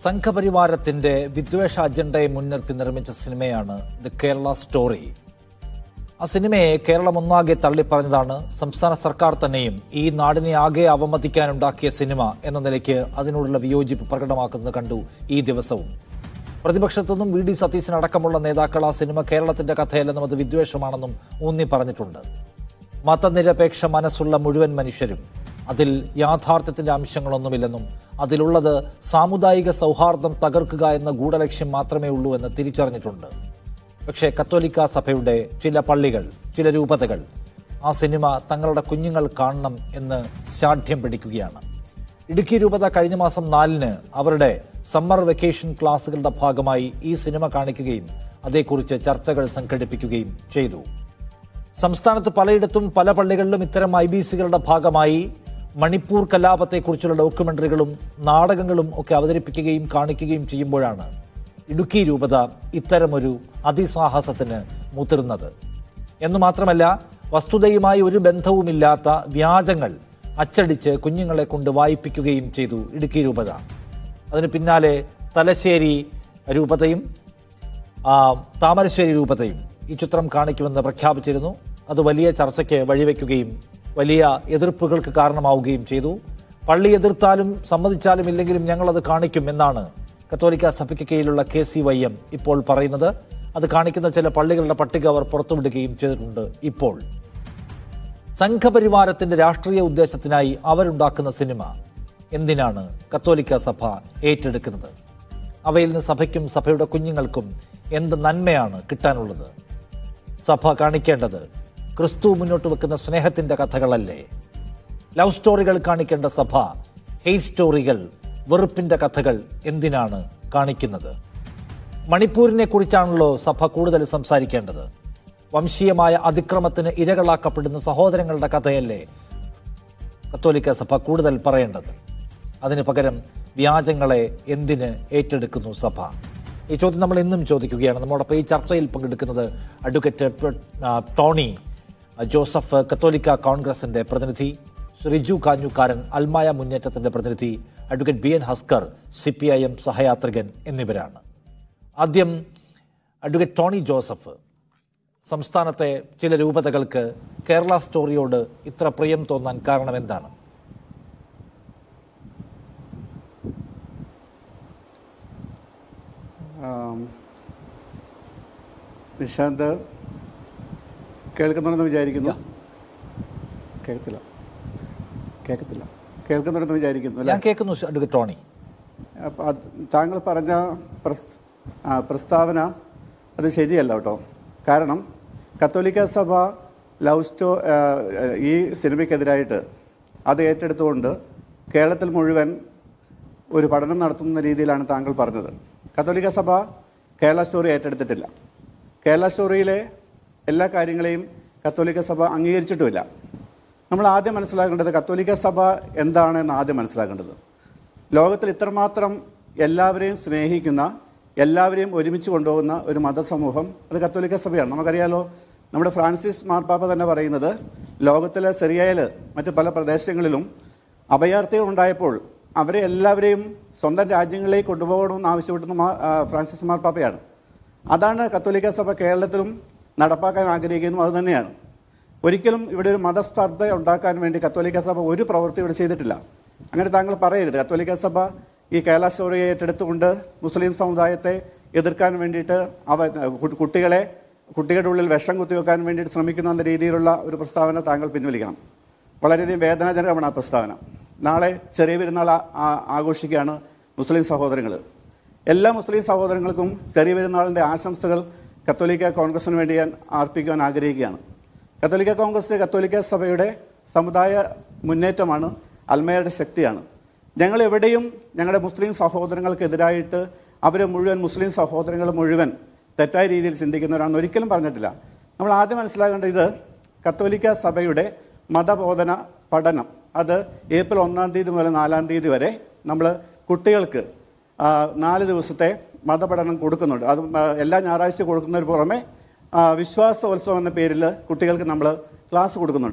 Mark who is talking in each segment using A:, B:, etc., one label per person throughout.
A: സംഘപരിവാരത്തിന്റെ വിദ്വേഷ അജണ്ടയെ മുൻനിർത്തി നിർമ്മിച്ച സിനിമയാണ് ദ കേരള സ്റ്റോറി ആ സിനിമയെ കേരളം ഒന്നാകെ തള്ളിപ്പറഞ്ഞതാണ് സംസ്ഥാന സർക്കാർ തന്നെയും ഈ നാടിനെ ആകെ അവമതിക്കാനുണ്ടാക്കിയ സിനിമ എന്ന നിലയ്ക്ക് അതിനോടുള്ള വിയോജിപ്പ് പ്രകടമാക്കുന്നത് കണ്ടു ഈ ദിവസവും പ്രതിപക്ഷത്തു നിന്നും വി ഡി സതീശൻ അടക്കമുള്ള നേതാക്കൾ ആ സിനിമ കേരളത്തിന്റെ കഥയല്ലെന്നും അത് വിദ്വേഷമാണെന്നും ഊന്നി പറഞ്ഞിട്ടുണ്ട് മതനിരപേക്ഷ മനസ്സുള്ള മുഴുവൻ മനുഷ്യരും അതിൽ യാഥാർത്ഥ്യത്തിന്റെ അംശങ്ങളൊന്നുമില്ലെന്നും അതിലുള്ളത് സാമുദായിക സൗഹാർദ്ദം തകർക്കുക എന്ന ഗൂഢലക്ഷ്യം മാത്രമേ ഉള്ളൂ എന്ന് തിരിച്ചറിഞ്ഞിട്ടുണ്ട് പക്ഷേ കത്തോലിക്ക സഭയുടെ ചില പള്ളികൾ ചില രൂപതകൾ ആ സിനിമ തങ്ങളുടെ കുഞ്ഞുങ്ങൾ കാണണം എന്ന് ശാഠ്യം പിടിക്കുകയാണ് ഇടുക്കി രൂപത കഴിഞ്ഞ മാസം നാലിന് അവരുടെ സമ്മർ വെക്കേഷൻ ക്ലാസുകളുടെ ഭാഗമായി ഈ സിനിമ കാണിക്കുകയും അതേക്കുറിച്ച് ചർച്ചകൾ സംഘടിപ്പിക്കുകയും ചെയ്തു സംസ്ഥാനത്ത് പലയിടത്തും പല പള്ളികളിലും ഇത്തരം ഐ ബി സികളുടെ ഭാഗമായി മണിപ്പൂർ കലാപത്തെക്കുറിച്ചുള്ള ഡോക്യുമെന്ററികളും നാടകങ്ങളും ഒക്കെ അവതരിപ്പിക്കുകയും കാണിക്കുകയും ചെയ്യുമ്പോഴാണ് ഇടുക്കി രൂപത ഇത്തരമൊരു അതിസാഹസത്തിന് മുതിർന്നത് എന്ന് മാത്രമല്ല വസ്തുതയുമായി ഒരു ബന്ധവുമില്ലാത്ത വ്യാജങ്ങൾ അച്ചടിച്ച് കുഞ്ഞുങ്ങളെ കൊണ്ട് വായിപ്പിക്കുകയും ചെയ്തു ഇടുക്കി രൂപത അതിന് പിന്നാലെ തലശ്ശേരി രൂപതയും ആ, താമരശ്ശേരി രൂപതയും ഈ ചിത്രം കാണിക്കുമെന്ന് പ്രഖ്യാപിച്ചിരുന്നു അത് വലിയ ചർച്ചയ്ക്ക് വഴിവെക്കുകയും വലിയ എതിർപ്പുകൾക്ക് കാരണമാവുകയും ചെയ്തു പള്ളി എതിർത്താലും സമ്മതിച്ചാലും ഇല്ലെങ്കിലും ഞങ്ങളത് കാണിക്കും എന്നാണ് കത്തോലിക്ക സഭയ്ക്ക് കീഴിലുള്ള കെ സി വൈ എം ഇപ്പോൾ പറയുന്നത് അത് കാണിക്കുന്ന ചില പള്ളികളുടെ പട്ടിക അവർ പുറത്തുവിടുകയും ചെയ്തിട്ടുണ്ട് ഇപ്പോൾ സംഘപരിവാരത്തിന്റെ രാഷ്ട്രീയ ഉദ്ദേശത്തിനായി അവരുണ്ടാക്കുന്ന സിനിമ എന്തിനാണ് കത്തോലിക്ക സഭ ഏറ്റെടുക്കുന്നത് അവയിൽ നിന്ന് സഭയ്ക്കും സഭയുടെ കുഞ്ഞുങ്ങൾക്കും എന്ത് നന്മയാണ് കിട്ടാനുള്ളത് സഭ കാണിക്കേണ്ടത് ക്രിസ്തു മുന്നോട്ട് വെക്കുന്ന സ്നേഹത്തിന്റെ കഥകളല്ലേ ലവ് സ്റ്റോറികൾ കാണിക്കേണ്ട സഭ ഹെയ്റ്റ് സ്റ്റോറികൾ വെറുപ്പിന്റെ കഥകൾ എന്തിനാണ് കാണിക്കുന്നത് മണിപ്പൂരിനെ കുറിച്ചാണല്ലോ സഭ കൂടുതൽ സംസാരിക്കേണ്ടത് വംശീയമായ അതിക്രമത്തിന് ഇരകളാക്കപ്പെടുന്ന സഹോദരങ്ങളുടെ കഥയല്ലേ കത്തോലിക്ക സഭ കൂടുതൽ പറയേണ്ടത് അതിന് പകരം വ്യാജങ്ങളെ എന്തിന് ഏറ്റെടുക്കുന്നു സഭ ഈ ചോദ്യം നമ്മൾ ഇന്നും ചോദിക്കുകയാണ് നമ്മോടൊപ്പം ഈ ചർച്ചയിൽ പങ്കെടുക്കുന്നത് അഡ്വക്കേറ്റ് ടോ- ആ, ടോണി ജോസഫ് കത്തോലിക്ക കോൺഗ്രസിന്റെ പ്രതിനിധി റിജു കാഞ്ഞുകാരൻ അൽമായ മുന്നേറ്റത്തിന്റെ പ്രതിനിധി advocate B N Haskar C P I M സഹയാത്രികൻ എന്നിവരാണ് ആദ്യം അഡ്വക്കേറ്റ് ടോണി ജോസഫ് സംസ്ഥാനത്തെ ചില രൂപതകൾക്ക് കേരള സ്റ്റോറിയോട് ഇത്ര പ്രിയം തോന്നാൻ കാരണം എന്താണ്
B: ആം, നിശാന്ത് കേൾക്കുന്നുണ്ടെന്ന് വിചാരിക്കുന്നു കേൾക്കില്ല കേൾക്കത്തില്ല കേൾക്കുന്നുണ്ടെന്ന് വിചാരിക്കുന്നു അല്ലേ
A: ഞാൻ കേൾക്കുന്നു അഡ്വക്കേറ്റ് ടോണി
B: അപ്പം അത് താങ്കൾ പറഞ്ഞ പ്രസ് ആ, പ്രസ്താവന അത് ശരിയല്ല കേട്ടോ കാരണം കത്തോലിക്ക സഭ ലവ് സ്റ്റോ ആ, ഈ സിനിമയ്ക്കെതിരായിട്ട് അത് ഏറ്റെടുത്തുകൊണ്ട് കേരളത്തിൽ മുഴുവൻ ഒരു പഠനം നടത്തുന്ന രീതിയിലാണ് താങ്കൾ പറഞ്ഞത് കത്തോലിക്ക സഭ കേരള സ്റ്റോറി ഏറ്റെടുത്തിട്ടില്ല കേരള സ്റ്റോറിയിലെ എല്ലാ കാര്യങ്ങളെയും കത്തോലിക്ക സഭ അംഗീകരിച്ചിട്ടുമില്ല നമ്മൾ ആദ്യം മനസ്സിലാക്കേണ്ടത് കത്തോലിക്ക സഭ എന്താണെന്ന് ആദ്യം മനസ്സിലാക്കേണ്ടത് ലോകത്തിൽ ഇത്രമാത്രം എല്ലാവരെയും സ്നേഹിക്കുന്ന എല്ലാവരെയും ഒരുമിച്ച് കൊണ്ടുപോകുന്ന ഒരു മതസമൂഹം അത് കത്തോലിക്ക സഭയാണ് നമുക്കറിയാലോ നമ്മുടെ ഫ്രാൻസിസ് മാർപ്പാപ്പ തന്നെ പറയുന്നത് ലോകത്തിലെ സിറിയയിൽ മറ്റ് പല പ്രദേശങ്ങളിലും അഭയാർത്ഥികൾ ഉണ്ടായപ്പോൾ അവരെ എല്ലാവരെയും സ്വന്തം രാജ്യങ്ങളിലേക്ക് കൊണ്ടുപോകണമെന്ന് ആവശ്യപ്പെടുന്ന മാ- ആ, ഫ്രാൻസിസ് മാർപ്പാപ്പയാണ് അതാണ് കത്തോലിക്ക സഭ കേരളത്തിലും നടപ്പാക്കാൻ ആഗ്രഹിക്കുന്നതും അതുതന്നെയാണ് ഒരിക്കലും ഇവിടെ ഒരു മതസ്പർദ്ധ ഉണ്ടാക്കാൻ വേണ്ടി കത്തോലിക്ക സഭ ഒരു പ്രവൃത്തി ഇവിടെ ചെയ്തിട്ടില്ല അങ്ങനെ താങ്കൾ പറയരുത് കത്തോലിക്ക സഭ ഈ കേരള സ്റ്റോറിയെ ഏറ്റെടുത്തുകൊണ്ട് മുസ്ലിം സമുദായത്തെ എതിർക്കാൻ വേണ്ടിയിട്ട് അവ കു- കുട്ടികളെ കുട്ടികളുടെ ഉള്ളിൽ വിഷം കുത്തിവെക്കാൻ വേണ്ടിയിട്ട് ശ്രമിക്കുന്ന എന്ന രീതിയിലുള്ള ഒരു പ്രസ്താവന താങ്കൾ പിൻവലിക്കണം വളരെയധികം വേദനാജനകമാണ് ആ പ്രസ്താവന നാളെ ചെറിയ പെരുന്നാൾ ആ- ആ- ആഘോഷിക്കുകയാണ് മുസ്ലിം സഹോദരങ്ങൾ എല്ലാ മുസ്ലിം സഹോദരങ്ങൾക്കും ചെറിയ പെരുന്നാളിൻ്റെ ആശംസകൾ കത്തോലിക്ക കോൺഗ്രസിന് വേണ്ടി ഞാൻ അർപ്പിക്കുവാൻ ആഗ്രഹിക്കുകയാണ് കത്തോലിക്ക കോൺഗ്രസ് കത്തോലിക്ക സഭയുടെ സമുദായ മുന്നേറ്റമാണ് അൽമയുടെ ശക്തിയാണ് ഞങ്ങൾ എവിടെയും ഞങ്ങളുടെ മുസ്ലിം സഹോദരങ്ങൾക്കെതിരായിട്ട് അവരെ മുഴുവൻ മുസ്ലിം സഹോദരങ്ങൾ മുഴുവൻ തെറ്റായ രീതിയിൽ ചിന്തിക്കുന്നവരാണെന്ന് ഒരിക്കലും പറഞ്ഞിട്ടില്ല നമ്മൾ ആദ്യം മനസ്സിലാക്കേണ്ടത് ഇത് കത്തോലിക്ക സഭയുടെ മതബോധന പഠനം അത് ഏപ്രിൽ ഒന്നാം തീയതി മുതൽ നാലാം തീയതി വരെ നമ്മൾ കുട്ടികൾക്ക് ആ, നാല് ദിവസത്തെ മതപഠനം കൊടുക്കുന്നുണ്ട് അത് ആ, എല്ലാ ഞായറാഴ്ച കൊടുക്കുന്നതിന് പുറമെ ആ, വിശ്വാസോത്സവം എന്ന പേരിൽ കുട്ടികൾക്ക് നമ്മൾ ക്ലാസ് കൊടുക്കുന്നുണ്ട്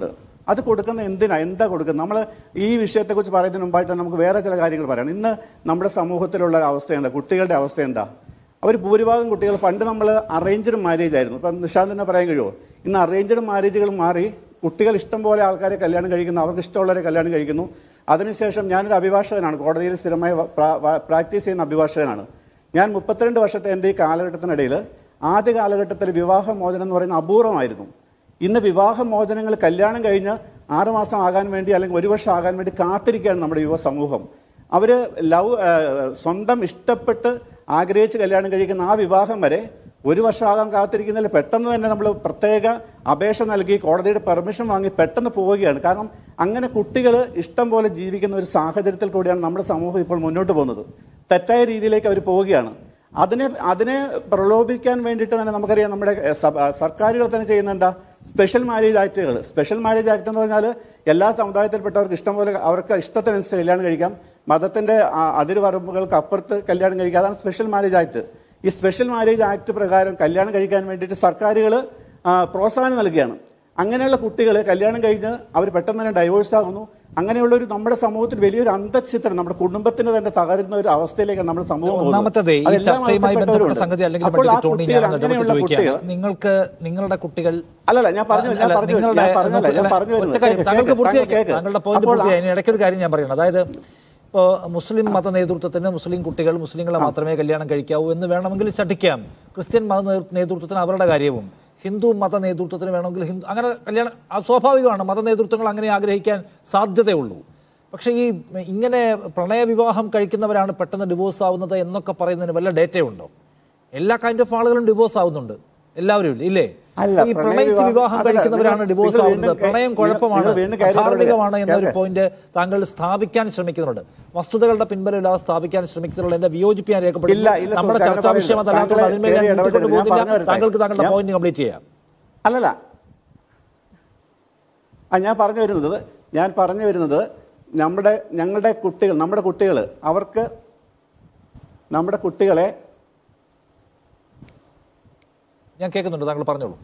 B: അത് കൊടുക്കുന്ന എന്തിനാ എന്താ കൊടുക്കുന്നത് നമ്മൾ ഈ വിഷയത്തെക്കുറിച്ച് പറയുന്നതിന് മുമ്പായിട്ട് നമുക്ക് വേറെ ചില കാര്യങ്ങൾ പറയണം ഇന്ന് നമ്മുടെ സമൂഹത്തിലുള്ള ഒരു അവസ്ഥ എന്താ കുട്ടികളുടെ അവസ്ഥ എന്താ അവർ ഭൂരിഭാഗം കുട്ടികൾ പണ്ട് നമ്മൾ അറേഞ്ച്ഡ് മാരേജ് ആയിരുന്നു ഇപ്പം നിഷാന്ത് തന്നെ പറയാൻ കഴിയുമോ ഇന്ന് അറേഞ്ച്ഡ് മാരേജുകൾ മാറി കുട്ടികൾ ഇഷ്ടം പോലെ ആൾക്കാരെ കല്യാണം കഴിക്കുന്നു അവർക്ക് ഇഷ്ടമുള്ളവരെ കല്യാണം കഴിക്കുന്നു അതിനുശേഷം ഞാനൊരു അഭിഭാഷകനാണ് കോടതിയിൽ സ്ഥിരമായി വ- പ്രാ- വ- പ്രാക്ടീസ് ചെയ്യുന്ന അഭിഭാഷകനാണ് ഞാൻ മുപ്പത്തിരണ്ട് വർഷത്തെ എൻ്റെ ഈ കാലഘട്ടത്തിനിടയിൽ ആദ്യ കാലഘട്ടത്തിൽ വിവാഹമോചനം എന്ന് പറയുന്നത് അപൂർവമായിരുന്നു ഇന്ന് വിവാഹമോചനങ്ങൾ കല്യാണം കഴിഞ്ഞ് ആറുമാസം ആകാൻ വേണ്ടി അല്ലെങ്കിൽ ഒരു വർഷം ആകാൻ വേണ്ടി കാത്തിരിക്കുകയാണ് നമ്മുടെ യുവ സമൂഹം അവർ ലവ് സ്വന്തം ഇഷ്ടപ്പെട്ട് ആഗ്രഹിച്ച് കല്യാണം കഴിക്കുന്ന ആ വിവാഹം വരെ ഒരു വർഷമാകാൻ കാത്തിരിക്കുന്നില്ല പെട്ടെന്ന് തന്നെ നമ്മൾ പ്രത്യേക അപേക്ഷ നൽകി കോടതിയുടെ പെർമിഷൻ വാങ്ങി പെട്ടെന്ന് പോവുകയാണ് കാരണം അങ്ങനെ കുട്ടികൾ ഇഷ്ടം പോലെ ജീവിക്കുന്ന ഒരു സാഹചര്യത്തിൽ കൂടിയാണ് നമ്മുടെ സമൂഹം ഇപ്പോൾ മുന്നോട്ട് പോകുന്നത് തെറ്റായ രീതിയിലേക്ക് അവർ പോവുകയാണ് അതിനെ അതിനെ പ്രലോഭിക്കാൻ വേണ്ടിയിട്ട് തന്നെ നമുക്കറിയാം നമ്മുടെ എഹ്, സഭ- സർക്കാരുകൾ തന്നെ ചെയ്യുന്ന എന്താ സ്പെഷ്യൽ മാരേജ് ആക്ടുകൾ സ്പെഷ്യൽ മാരേജ് ആക്ട് എന്ന് പറഞ്ഞാൽ എല്ലാ സമുദായത്തിൽപ്പെട്ടവർക്ക് ഇഷ്ടം പോലെ അവർക്ക് ഇഷ്ടത്തിനനുസരിച്ച് കല്യാണം കഴിക്കാം മതത്തിന്റെ ആ, അതിരുവരമ്പുകൾക്ക് അപ്പുറത്ത് കല്യാണം കഴിക്കാം അതാണ് സ്പെഷ്യൽ മാരേജ് ആക്ട് ഈ സ്പെഷ്യൽ മാരേജ് ആക്ട് പ്രകാരം കല്യാണം കഴിക്കാൻ വേണ്ടിയിട്ട് സർക്കാരുകൾ പ്രോത്സാഹനം നൽകുകയാണ് അങ്ങനെയുള്ള കുട്ടികൾ കല്യാണം കഴിഞ്ഞ് അവർ പെട്ടെന്ന് തന്നെ ഡൈവോഴ്സ് ആകുന്നു അങ്ങനെയുള്ള ഒരു നമ്മുടെ സമൂഹത്തിൽ വലിയൊരു അന്തഃഛിത്രം നമ്മുടെ കുടുംബത്തിന് തന്നെ തകരുന്ന ഒരു അവസ്ഥയിലേക്കാണ് നമ്മുടെ സമൂഹം പോകുന്നത്.
A: ഒന്നാമത്തതേ ഈ
B: അതെല്ലാ
A: ചർച്ചയുമായി ബന്ധപ്പെട്ട
B: മതത്തിൽപ്പെട്ടവരുമുണ്ട്.
A: സംഗതി അല്ലെങ്കിൽ
B: അപ്പോൾ ആ
A: മറ്റൊരു ടോണി
B: കുട്ടികൾ
A: ഞാൻ ഇടപെട്ട്
B: അങ്ങനെയുള്ള
A: ചോദിക്കുകയാണ്
B: കുട്ടികൾ
A: നിങ്ങൾക്ക് നിങ്ങളുടെ കുട്ടികൾ
B: അല്ലല്ല ഞാൻ പറഞ്ഞു ഞാൻ
A: അല്ല,
B: പറഞ്ഞു
A: നിങ്ങളുടെ
B: ഞാൻ പറഞ്ഞല്ല ഞാൻ
A: അല്ല,
B: പറഞ്ഞു
A: ഒറ്റ
B: വരുന്നത്
A: കാര്യം,
B: കേൾക്ക്,
A: താങ്കൾക്ക്
B: കേൾക്ക്,
A: പൂർത്തിയാക്കാം
B: കേൾക്ക്.
A: താങ്കളുടെ പോയിന്റ്
B: അപ്പോൾ ആ-
A: പൂർത്തിയായി ഇനി ഇടയ്ക്കൊരു കാര്യം ഞാൻ പറയണം അതായത് ഇപ്പോൾ മുസ്ലിം മത നേതൃത്വത്തിന് മുസ്ലിം കുട്ടികൾ മുസ്ലിങ്ങളെ മാത്രമേ കല്യാണം കഴിക്കാവൂ എന്ന് വേണമെങ്കിൽ ശഠിക്കാം ക്രിസ്ത്യൻ മത നേ- നേതൃത്വത്തിന് അവരുടെ കാര്യവും ഹിന്ദു മത നേതൃത്വത്തിന് വേണമെങ്കിൽ ഹിന്ദു അങ്ങനെ കല്യാണം അത് സ്വാഭാവികമാണ് മത നേതൃത്വങ്ങൾ അങ്ങനെ ആഗ്രഹിക്കാൻ സാധ്യതയുള്ളൂ പക്ഷേ ഈ ഇങ്ങനെ പ്രണയവിവാഹം കഴിക്കുന്നവരാണ് പെട്ടെന്ന് ഡിവോഴ്സ് ആവുന്നത് എന്നൊക്കെ പറയുന്നതിന് വല്ല ഡേറ്റയുണ്ടോ എല്ലാ കൈൻഡ് ഓഫ് ആളുകളും ഡിവോഴ്സ് ആവുന്നുണ്ട് എല്ലാവരും ഇല്ലേ? ഇല്ലേ
B: അല്ല,
A: ഈ
B: പ്രണയ
A: പ്രണയിച്ച്
B: വിവാഹം-
A: വിവാഹം
B: അതല്ല,
A: കഴിക്കുന്നവരാണ്
B: നിങ്ങൾ-
A: ഡിവോഴ്സ്
B: നിങ്ങൾ
A: ആവുന്നത്
B: വീണ്ടും കേ-
A: പ്രണയം
B: നിങ്ങൾ-
A: കുഴപ്പമാണ്
B: നിങ്ങൾ വീണ്ടും കാര്യം
A: ധാർമ്മികമാണ് എന്നൊരു
B: കേൾക്ക്.
A: പോയിന്റ് താങ്കൾ സ്ഥാപിക്കാൻ ശ്രമിക്കുന്നുണ്ട് വസ്തുതകളുടെ പിൻബലമില്ലാതെ സ്ഥാപിക്കാൻ ശ്രമിക്കുന്നുള്ള എന്റെ വിയോജിപ്പ് ഞാൻ
B: ഇല്ല,
A: രേഖപ്പെടുത്തുന്നു
B: ഇല്ല,
A: നമ്മുടെ
B: സുഹൃത്ത്,
A: ചർച്ചാ
B: അങ്ങനെ
A: വിഷയമല്ലാത്തതുകൊണ്ട്
B: താങ്കളെ
A: അതിന്മേൽ ഞാൻ
B: കയറി
A: നീട്ടിക്കൊണ്ട്
B: ഇടപെടരുത്. ഞാൻ
A: പോകുന്നില്ല
B: പറഞ്ഞു തരട്ടെ.
A: താങ്കൾക്ക് താങ്കളുടെ
B: ഞാൻ-
A: പോയിന്റ് കംപ്ലീറ്റ് ചെയ്യാം
B: അല്ലല്ല ആ ഞാൻ പറഞ്ഞു വരുന്നത് ഞാൻ പറഞ്ഞു വരുന്നത് നമ്മുടെ ഞങ്ങളുടെ കുട്ടികൾ നമ്മുടെ കുട്ടികൾ അവർക്ക് നമ്മുടെ കുട്ടികളെ
A: ഞാൻ കേൾക്കുന്നുണ്ട് താങ്കൾ പറഞ്ഞോളൂ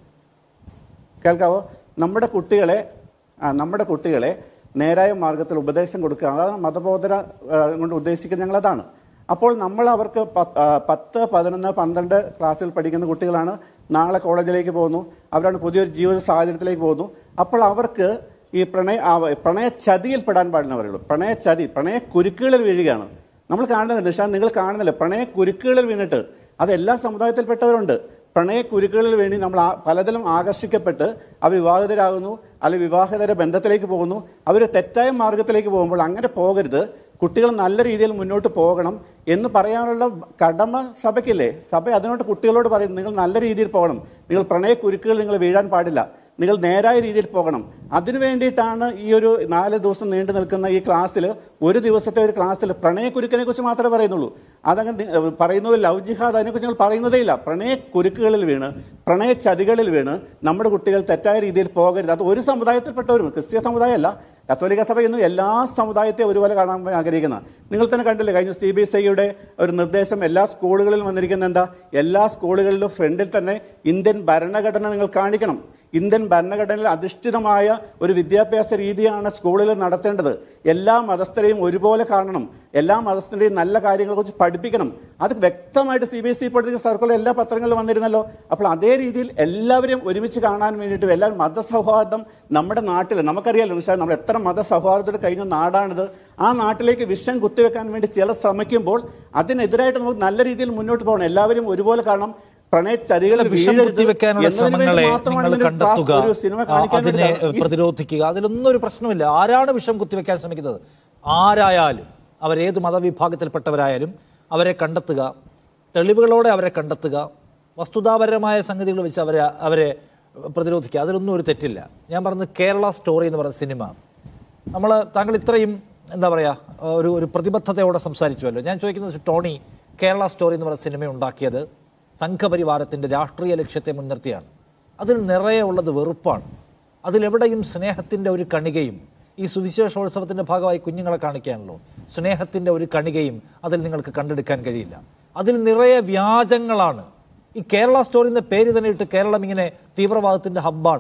B: കേൾക്കാവോ നമ്മുടെ കുട്ടികളെ ആ, നമ്മുടെ കുട്ടികളെ നേരായ മാർഗത്തിൽ ഉപദേശം കൊടുക്കുക അതാണ് മതബോധന ആ, കൊണ്ട് ഉദ്ദേശിക്കുന്നത് ഞങ്ങളതാണ് അപ്പോൾ നമ്മൾ അവർക്ക് പത്ത് ആ, പത്ത് പതിനൊന്ന് പന്ത്രണ്ട് ക്ലാസ്സിൽ പഠിക്കുന്ന കുട്ടികളാണ് നാളെ കോളേജിലേക്ക് പോകുന്നു അവരാണ് പുതിയൊരു ജീവിത സാഹചര്യത്തിലേക്ക് പോകുന്നു അപ്പോൾ അവർക്ക് ഈ പ്രണയ ആ, പ്രണയ ചതിയിൽ പെടാൻ പാടില്ല പറയുള്ളൂ പ്രണയ ചതി പ്രണയ കുരുക്കുകളിൽ വീഴുകയാണ് നമ്മൾ കാണുന്നില്ല നിഷാൻ നിങ്ങൾ കാണുന്നില്ല പ്രണയ കുരുക്കുകളിൽ വീണിട്ട് അത് എല്ലാ സമുദായത്തിൽപ്പെട്ടവരുണ്ട് പ്രണയ കുരുക്കുകളിൽ വേണ്ടി നമ്മൾ ആ- പലതിലും ആകർഷിക്കപ്പെട്ട് അവർ വിവാഹിതരാകുന്നു അല്ലെങ്കിൽ വിവാഹിതര ബന്ധത്തിലേക്ക് പോകുന്നു അവർ തെറ്റായ മാർഗത്തിലേക്ക് പോകുമ്പോൾ അങ്ങനെ പോകരുത് കുട്ടികൾ നല്ല രീതിയിൽ മുന്നോട്ട് പോകണം എന്ന് പറയാനുള്ള കടമ സഭയ്ക്കില്ലേ സഭ അതിനോട് കുട്ടികളോട് പറയും നിങ്ങൾ നല്ല രീതിയിൽ പോകണം നിങ്ങൾ പ്രണയ കുരുക്കുകൾ നിങ്ങൾ വീഴാൻ പാടില്ല നിങ്ങൾ നേരായ രീതിയിൽ പോകണം അതിനു വേണ്ടിയിട്ടാണ് ഈ ഒരു നാല് ദിവസം നീണ്ടു നിൽക്കുന്ന ഈ ക്ലാസ്സിൽ ഒരു ദിവസത്തെ ഒരു ക്ലാസ്സിൽ പ്രണയക്കുരുക്കിനെ കുറിച്ച് മാത്രമേ പറയുന്നുള്ളൂ അതങ്ങനെ നി- ഏഹ് പറയുന്നത് ലവ് ജിഹാദ് അതിനെക്കുറിച്ച് ഞങ്ങൾ പറയുന്നതേ ഇല്ല പ്രണയ കുരുക്കുകളിൽ വീണ് പ്രണയ ചതികളിൽ വീണ് നമ്മുടെ കുട്ടികൾ തെറ്റായ രീതിയിൽ പോകരുത് അത് ഒരു സമുദായത്തിൽപ്പെട്ടവരും ക്രിസ്ത്യ സമുദായമല്ല കത്തോലിക്ക സഭ ഇന്ന് എല്ലാ സമുദായത്തെ ഒരുപോലെ കാണാൻ ആഗ്രഹിക്കുന്ന നിങ്ങൾ തന്നെ കണ്ടില്ലേ കഴിഞ്ഞ സി ബി എസ് ഐയുടെ ഒരു നിർദ്ദേശം എല്ലാ സ്കൂളുകളിലും വന്നിരിക്കുന്ന എന്താ എല്ലാ സ്കൂളുകളിലും ഫ്രണ്ടിൽ തന്നെ ഇന്ത്യൻ ഭരണഘടന നിങ്ങൾ കാണിക്കണം ഇന്ത്യൻ ഭരണഘടനയിൽ അധിഷ്ഠിതമായ ഒരു വിദ്യാഭ്യാസ രീതിയാണ് സ്കൂളിൽ നടത്തേണ്ടത് എല്ലാ മതസ്ഥരെയും ഒരുപോലെ കാണണം എല്ലാ മതസ്ഥരുടെയും നല്ല കാര്യങ്ങളെക്കുറിച്ച് പഠിപ്പിക്കണം അത് വ്യക്തമായിട്ട് സി ബി എസ് ഇ പഠിപ്പിക്കുന്ന സർക്കുലർ എല്ലാ പത്രങ്ങളിലും വന്നിരുന്നല്ലോ അപ്പോൾ അതേ രീതിയിൽ എല്ലാവരെയും ഒരുമിച്ച് കാണാൻ വേണ്ടിയിട്ട് എല്ലാവരും മതസൗഹാർദ്ദം നമ്മുടെ നാട്ടിൽ നമുക്കറിയാലോ നിഷാ നമ്മൾ എത്ര മതസൗഹാർദ്ദത്തോടെ കഴിഞ്ഞ നാടാണിത് ആ നാട്ടിലേക്ക് വിഷം കുത്തിവെക്കാൻ വേണ്ടി ചിലർ ശ്രമിക്കുമ്പോൾ അതിനെതിരായിട്ട് നമുക്ക് നല്ല രീതിയിൽ മുന്നോട്ട് പോകണം എല്ലാവരും ഒരുപോലെ കാണണം പ്രണയ ചതികളെ
A: വിഷം കുത്തിവെക്കാനുള്ള ശ്രമങ്ങളെ നിങ്ങൾ കണ്ടെത്തുക
B: ഒരു സിനിമ കാണിക്കാൻ
A: അതിനെ
B: വേണ്ടിയിട്ടാണ്. ഈ
A: പ്രതിരോധിക്കുക അതിലൊന്നും ഒരു പ്രശ്നമില്ല ആരാണ് വിഷം കുത്തിവെക്കാൻ ശ്രമിക്കുന്നത് ആരായാലും അവരേത് മതവിഭാഗത്തിൽപ്പെട്ടവരായാലും അവരെ കണ്ടെത്തുക തെളിവുകളോടെ അവരെ കണ്ടെത്തുക വസ്തുതാപരമായ സംഗതികൾ വെച്ച് അവരെ അവരെ പ്രതിരോധിക്കുക അതിലൊന്നും ഒരു തെറ്റില്ല ഞാൻ പറഞ്ഞത് കേരള സ്റ്റോറി എന്ന് പറയുന്ന സിനിമ നമ്മൾ താങ്കൾ ഇത്രയും എന്താ പറയുക ഒരു ഒരു പ്രതിബദ്ധതയോടെ സംസാരിച്ചുവല്ലോ ഞാൻ ചോദിക്കുന്നത് ടോണി കേരള സ്റ്റോറി എന്ന് പറയുന്ന സിനിമ ഉണ്ടാക്കിയത് സംഘപരിവാരത്തിൻ്റെ രാഷ്ട്രീയ ലക്ഷ്യത്തെ മുൻനിർത്തിയാണ് അതിൽ നിറയെ ഉള്ളത് വെറുപ്പാണ് അതിലെവിടെയും സ്നേഹത്തിൻ്റെ ഒരു കണികയും ഈ സുവിശേഷോത്സവത്തിൻ്റെ ഭാഗമായി കുഞ്ഞുങ്ങളെ കാണിക്കാണല്ലോ സ്നേഹത്തിൻ്റെ ഒരു കണികയും അതിൽ നിങ്ങൾക്ക് കണ്ടെടുക്കാൻ കഴിയില്ല അതിൽ നിറയെ വ്യാജങ്ങളാണ് ഈ കേരള സ്റ്റോറി എന്ന പേര് തന്നെ ഇട്ട് കേരളം ഇങ്ങനെ തീവ്രവാദത്തിൻ്റെ ഹബ്ബാണ്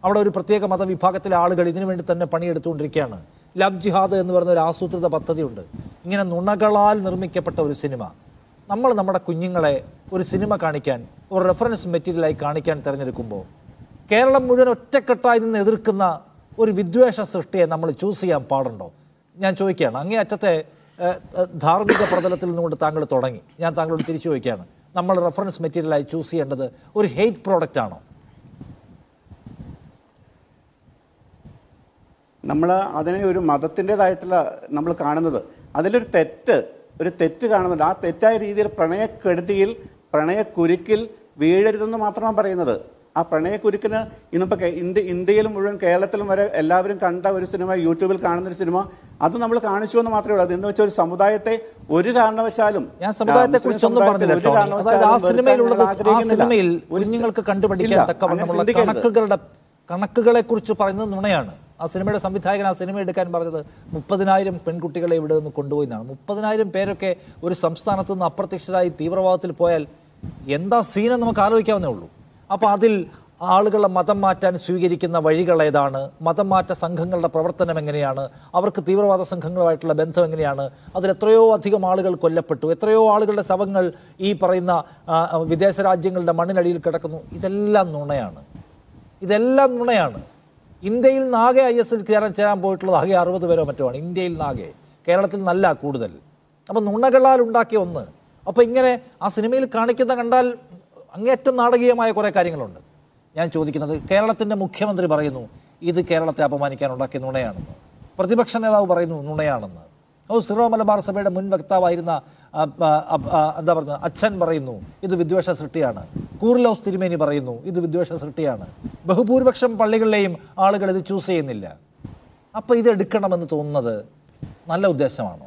A: അവിടെ ഒരു പ്രത്യേക മതവിഭാഗത്തിലെ ആളുകൾ ഇതിനു വേണ്ടി തന്നെ പണിയെടുത്തുകൊണ്ടിരിക്കുകയാണ് ലവ് ജിഹാദ് എന്ന് പറയുന്ന ഒരു ആസൂത്രിത പദ്ധതിയുണ്ട് ഇങ്ങനെ നുണകളാൽ നിർമ്മിക്കപ്പെട്ട ഒരു സിനിമ നമ്മൾ നമ്മുടെ കുഞ്ഞുങ്ങളെ ഒരു സിനിമ കാണിക്കാൻ ഒരു റെഫറൻസ് മെറ്റീരിയലായി കാണിക്കാൻ തിരഞ്ഞെടുക്കുമ്പോൾ കേരളം മുഴുവൻ ഒറ്റക്കെട്ടായി നിന്ന് എതിർക്കുന്ന ഒരു വിദ്വേഷ സൃഷ്ടിയെ നമ്മൾ ചൂസ് ചെയ്യാൻ പാടുണ്ടോ ഞാൻ ചോദിക്കുകയാണ് അങ്ങേയറ്റത്തെ ഏഹ്, ഏഹ്, ധാർമ്മിക പ്രതലത്തിൽ നിന്നുകൊണ്ട് താങ്കൾ തുടങ്ങി ഞാൻ താങ്കളോട് തിരിച്ചു ചോദിക്കുകയാണ് നമ്മൾ റെഫറൻസ് മെറ്റീരിയലായി ചൂസ് ചെയ്യേണ്ടത് ഒരു ഹെയ്റ്റ് പ്രോഡക്റ്റ് ആണോ
B: നമ്മൾ അതിനെ ഒരു മതത്തിൻ്റെതായിട്ടുള്ള നമ്മൾ കാണുന്നത് അതിലൊരു തെറ്റ് ഒരു തെറ്റ് കാണുന്നുണ്ട് ആ തെറ്റായ രീതിയിൽ പ്രണയക്കെടുതിയിൽ പ്രണയക്കുരുക്കിൽ വീഴരുതെന്ന് മാത്രമാണ് പറയുന്നത് ആ പ്രണയക്കുരുക്കിന് ഇന്നിപ്പോൾ കേ- ഇന്ത്യ ഇന്ത്യയിൽ മുഴുവൻ കേരളത്തിലും വരെ എല്ലാവരും കണ്ട ഒരു സിനിമ യൂട്യൂബിൽ കാണുന്ന ഒരു സിനിമ അത് നമ്മൾ കാണിച്ചു എന്ന് മാത്രമേ ഉള്ളൂ അതെന്ന് വെച്ചാൽ ഒരു സമുദായത്തെ ഒരു കാരണവശാലും
A: ഞാൻ സമുദായത്തെ
B: മുസ്ലിം
A: കുറിച്ചൊന്നും
B: സമുദായത്തെ
A: പറഞ്ഞില്ല
B: ഒരു
A: ടോണി
B: കാരണവശാലും
A: അതായത് ആ
B: വെറുക്കാൻ
A: സിനിമയിലുള്ളത്
B: ഞങ്ങൾ
A: ആ
B: ആഗ്രഹിക്കുന്നില്ല.
A: സിനിമയിൽ
B: ഒരു
A: കുഞ്ഞുങ്ങൾക്ക്
B: ഇല്ല,
A: കണ്ടുപഠിക്കാൻ
B: അങ്ങനെ
A: തക്കവണ്ണമുള്ള
B: ചിന്തിക്കരുത്.
A: കണക്കുകളുടെ കണക്കുകളെ കുറിച്ച് പറയുന്നത് നുണയാണ് ആ സിനിമയുടെ സംവിധായകൻ ആ സിനിമ എടുക്കാൻ പറഞ്ഞത് മുപ്പതിനായിരം പെൺകുട്ടികളെ ഇവിടെ നിന്ന് കൊണ്ടുപോയി എന്നാണ് മുപ്പതിനായിരം പേരൊക്കെ ഒരു സംസ്ഥാനത്ത് നിന്ന് അപ്രത്യക്ഷരായി തീവ്രവാദത്തിൽ പോയാൽ എന്താ സീനെന്ന് നമുക്ക് ആലോചിക്കാവുന്നേ ഉള്ളൂ അപ്പോൾ അതിൽ ആളുകളെ മതം മാറ്റാൻ സ്വീകരിക്കുന്ന വഴികൾ ഏതാണ് മതം മാറ്റ സംഘങ്ങളുടെ പ്രവർത്തനം എങ്ങനെയാണ് അവർക്ക് തീവ്രവാദ സംഘങ്ങളുമായിട്ടുള്ള ബന്ധം എങ്ങനെയാണ് അതിൽ എത്രയോ അധികം ആളുകൾ കൊല്ലപ്പെട്ടു എത്രയോ ആളുകളുടെ ശവങ്ങൾ ഈ പറയുന്ന ആ, വിദേശ രാജ്യങ്ങളുടെ മണ്ണിനടിയിൽ കിടക്കുന്നു ഇതെല്ലാം നുണയാണ് ഇതെല്ലാം നുണയാണ് ഇന്ത്യയിൽ നിന്നാകെ ഐ എസ് എൽ ചേരാൻ ചേരാൻ പോയിട്ടുള്ളത് ആകെ അറുപത് പേരോ മറ്റോ ആണ് ഇന്ത്യയിൽ നിന്നാകെ കേരളത്തിൽ നല്ല കൂടുതൽ അപ്പം നുണകളാൽ ഉണ്ടാക്കിയ ഒന്ന് അപ്പോൾ ഇങ്ങനെ ആ സിനിമയിൽ കാണിക്കുന്ന കണ്ടാൽ അങ്ങേറ്റം നാടകീയമായ കുറേ കാര്യങ്ങളുണ്ട് ഞാൻ ചോദിക്കുന്നത് കേരളത്തിൻ്റെ മുഖ്യമന്ത്രി പറയുന്നു ഇത് കേരളത്തെ അപമാനിക്കാൻ ഉണ്ടാക്കിയ നുണയാണെന്ന് പ്രതിപക്ഷ നേതാവ് പറയുന്നു നുണയാണെന്ന് ഓ സിറോ മലബാർ സഭയുടെ മുൻ വക്താവായിരുന്ന ആ, ആ, ആ, എന്താ പറയുക അച്ഛൻ പറയുന്നു ഇത് വിദ്വേഷ സൃഷ്ടിയാണ് കൂർലോസ് തിരുമേനി പറയുന്നു ഇത് വിദ്വേഷ സൃഷ്ടിയാണ് ബഹുഭൂരിപക്ഷം പള്ളികളിലെയും ആളുകൾ ഇത് ചൂസ് ചെയ്യുന്നില്ല അപ്പോൾ ഇത് എടുക്കണമെന്ന് തോന്നുന്നത് നല്ല ഉദ്ദേശമാണോ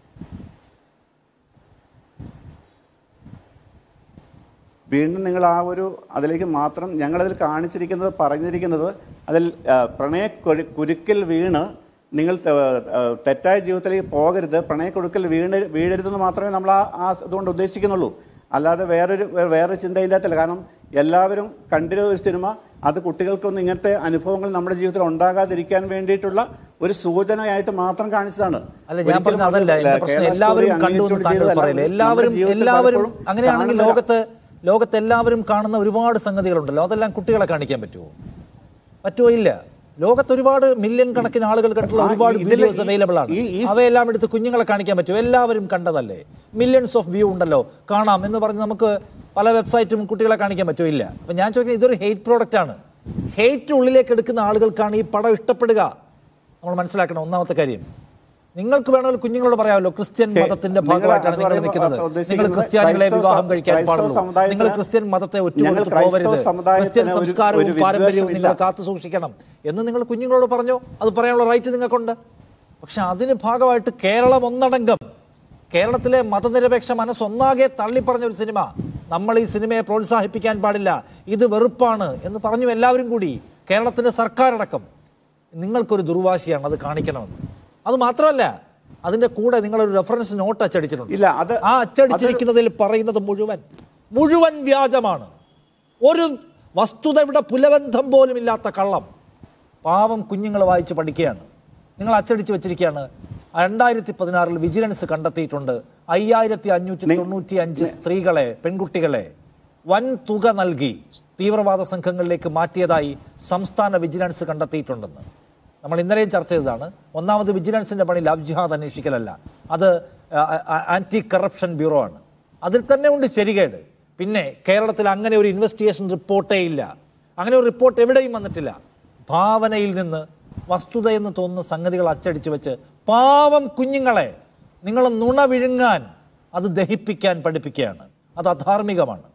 B: വീണ്ടും നിങ്ങൾ ആ ഒരു അതിലേക്ക് മാത്രം ഞങ്ങളതിൽ കാണിച്ചിരിക്കുന്നത് പറഞ്ഞിരിക്കുന്നത് അതിൽ ആ, പ്രണയ കൊരു- കുരുക്കിൽ വീണ് നിങ്ങൾ ത- ആ, തെറ്റായ ജീവിതത്തിലേക്ക് പോകരുത് പ്രണയക്കുരുക്കിൽ വീണ് വീഴരുതെന്ന് മാത്രമേ നമ്മൾ ആ ആ അതുകൊണ്ട് ഉദ്ദേശിക്കുന്നുള്ളൂ അല്ലാതെ വേറൊരു വേ- വേറെ ചിന്ത ഇതിൻ്റെ അകത്തില്ല കാരണം എല്ലാവരും കണ്ടിരുന്ന ഒരു സിനിമ അത് കുട്ടികൾക്കൊന്നും ഇങ്ങനത്തെ അനുഭവങ്ങൾ നമ്മുടെ ജീവിതത്തിൽ ഉണ്ടാകാതിരിക്കാൻ വേണ്ടിയിട്ടുള്ള ഒരു സൂചനയായിട്ട് മാത്രം കാണിച്ചതാണ്
A: അല്ല ഞാൻ
B: ഒരിക്കലും
A: പറഞ്ഞ
B: അത്
A: അതല്ല എന്റെ പ്രശ്നം
B: കേരള
A: എല്ലാവരും
B: സ്റ്റോറി
A: കണ്ടു എന്ന്
B: അംഗീകരിച്ചുകൊണ്ട്
A: താങ്കൾ
B: ചെയ്തതല്ല.
A: പറയില്ല
B: നമ്മുടെ
A: എല്ലാവരും
B: ജീവിതത്തിൽ
A: എല്ലാവരും
B: പലപ്പോഴും
A: അങ്ങനെയാണെങ്കിൽ
B: കാണുന്ന
A: ലോകത്ത് ലോകത്ത് എല്ലാവരും കാണുന്ന ഒരുപാട് സംഗതികളുണ്ടല്ലോ അതെല്ലാം കുട്ടികളെ കാണിക്കാൻ പറ്റുമോ പറ്റുമോ ഇല്ല ലോകത്ത് ഒരുപാട് മില്യൺ കണക്കിന് ആളുകൾ കണ്ടുള്ള
B: ആ,
A: ഒരുപാട്
B: ഇതില്
A: വീഡിയോസ്
B: ഈ-
A: അവൈലബിൾ ആണ്
B: ഈ- ഈ-
A: അവയെല്ലാം എടുത്ത് കുഞ്ഞുങ്ങളെ കാണിക്കാൻ പറ്റുമോ എല്ലാവരും കണ്ടതല്ലേ മില്യൺസ് ഓഫ് വ്യൂ ഉണ്ടല്ലോ കാണാം എന്ന് പറഞ്ഞ് നമുക്ക് പല വെബ്സൈറ്റും കുട്ടികളെ കാണിക്കാൻ പറ്റുമോ ഇല്ല അപ്പം ഞാൻ ചോദിക്കുന്നത് ഇതൊരു ഹെയ്റ്റ് പ്രോഡക്റ്റ് ആണ് ഹെയ്റ്റ് ഉള്ളിലേക്ക് എടുക്കുന്ന ആളുകൾക്കാണ് ഈ പടം ഇഷ്ടപ്പെടുക നമ്മൾ മനസ്സിലാക്കണം ഒന്നാമത്തെ കാര്യം നിങ്ങൾക്ക് വേണമെങ്കിൽ കുഞ്ഞുങ്ങളോട് പറയാമല്ലോ ക്രിസ്ത്യൻ
B: ഹേ,
A: മതത്തിന്റെ
B: നിങ്ങൾ
A: ഭാഗമായിട്ടാണ്
B: അത്
A: നിങ്ങൾ
B: പറയുമ്പോൾ
A: നിൽക്കുന്നത്
B: അത്
A: നിങ്ങൾ
B: ഉദ്ദേശിക്കുന്നത്
A: ക്രിസ്ത്യാനികളെ
B: ക്രൈസ്തവ
A: വിവാഹം കഴിക്കാൻ
B: ക്രൈസ്തവ
A: പാടുള്ളൂ
B: സമുദായത്തിന്
A: നിങ്ങൾ ക്രിസ്ത്യൻ മതത്തെ
B: ഞങ്ങൾ
A: ഒറ്റുകൊടുത്ത്
B: ക്രൈസ്തവ
A: പോകരുത്
B: സമുദായത്തിന്
A: ക്രിസ്ത്യൻ
B: ഒരു-
A: സംസ്കാരവും
B: ഒരു
A: പാരമ്പര്യവും നിങ്ങൾ
B: വിദ്വേഷമില്ല.
A: കാത്തു സൂക്ഷിക്കണം എന്ന് നിങ്ങൾ കുഞ്ഞുങ്ങളോട് പറഞ്ഞോ അത് പറയാനുള്ള റൈറ്റ് നിങ്ങൾക്കുണ്ട് പക്ഷെ അതിന് ഭാഗമായിട്ട് കേരളം ഒന്നടങ്കം കേരളത്തിലെ മതനിരപേക്ഷ മനസ്സൊന്നാകെ തള്ളിപ്പറഞ്ഞ ഒരു സിനിമ നമ്മൾ ഈ സിനിമയെ പ്രോത്സാഹിപ്പിക്കാൻ പാടില്ല ഇത് വെറുപ്പാണ് എന്ന് പറഞ്ഞു എല്ലാവരും കൂടി കേരളത്തിൻ്റെ സർക്കാരടക്കം നിങ്ങൾക്കൊരു ദുർവാശിയാണ് അത് കാണിക്കണമെന്ന് അത് മാത്രമല്ല അതിൻ്റെ കൂടെ നിങ്ങളൊരു റെഫറൻസ് നോട്ട് അച്ചടിച്ചിട്ടുണ്ട്
B: ഇല്ല, അത്
A: ആ അച്ചടിച്ചിരിക്കുന്നതിൽ പറയുന്നത് മുഴുവൻ മുഴുവൻ വ്യാജമാണ് ഒരു വസ്തുത ഇവിടെ പുലബന്ധം പോലും ഇല്ലാത്ത കള്ളം പാവം കുഞ്ഞുങ്ങൾ വായിച്ച് പഠിക്കുകയാണ് നിങ്ങൾ അച്ചടിച്ച് വെച്ചിരിക്കുകയാണ് രണ്ടായിരത്തി പതിനാറിൽ വിജിലൻസ് കണ്ടെത്തിയിട്ടുണ്ട് അയ്യായിരത്തി അഞ്ഞൂറ്റി തൊണ്ണൂറ്റി അഞ്ച് സ്ത്രീകളെ പെൺകുട്ടികളെ വൻ തുക നൽകി തീവ്രവാദ സംഘങ്ങളിലേക്ക് മാറ്റിയതായി സംസ്ഥാന വിജിലൻസ് കണ്ടെത്തിയിട്ടുണ്ടെന്ന് നമ്മൾ ഇന്നലെയും ചർച്ച ചെയ്തതാണ് ഒന്നാമത് വിജിലൻസിന്റെ പണി ലവ് ജിഹാദ് അന്വേഷിക്കലല്ല അത് ആന്റി കറപ്ഷൻ ബ്യൂറോ ആണ് അതിൽ തന്നെ ഉണ്ട് ശരികേട് പിന്നെ കേരളത്തിൽ അങ്ങനെ ഒരു ഇൻവെസ്റ്റിഗേഷൻ റിപ്പോർട്ടേ ഇല്ല അങ്ങനെ ഒരു റിപ്പോർട്ട് എവിടെയും വന്നിട്ടില്ല ഭാവനയിൽ നിന്ന് വസ്തുതയെന്ന് തോന്നുന്ന സംഗതികൾ അച്ചടിച്ചു വെച്ച് പാവം കുഞ്ഞുങ്ങളെ നിങ്ങൾ നുണ വിഴുങ്ങാൻ അത് ദഹിപ്പിക്കാൻ പഠിപ്പിക്കുകയാണ് അത് അധാർമികമാണ്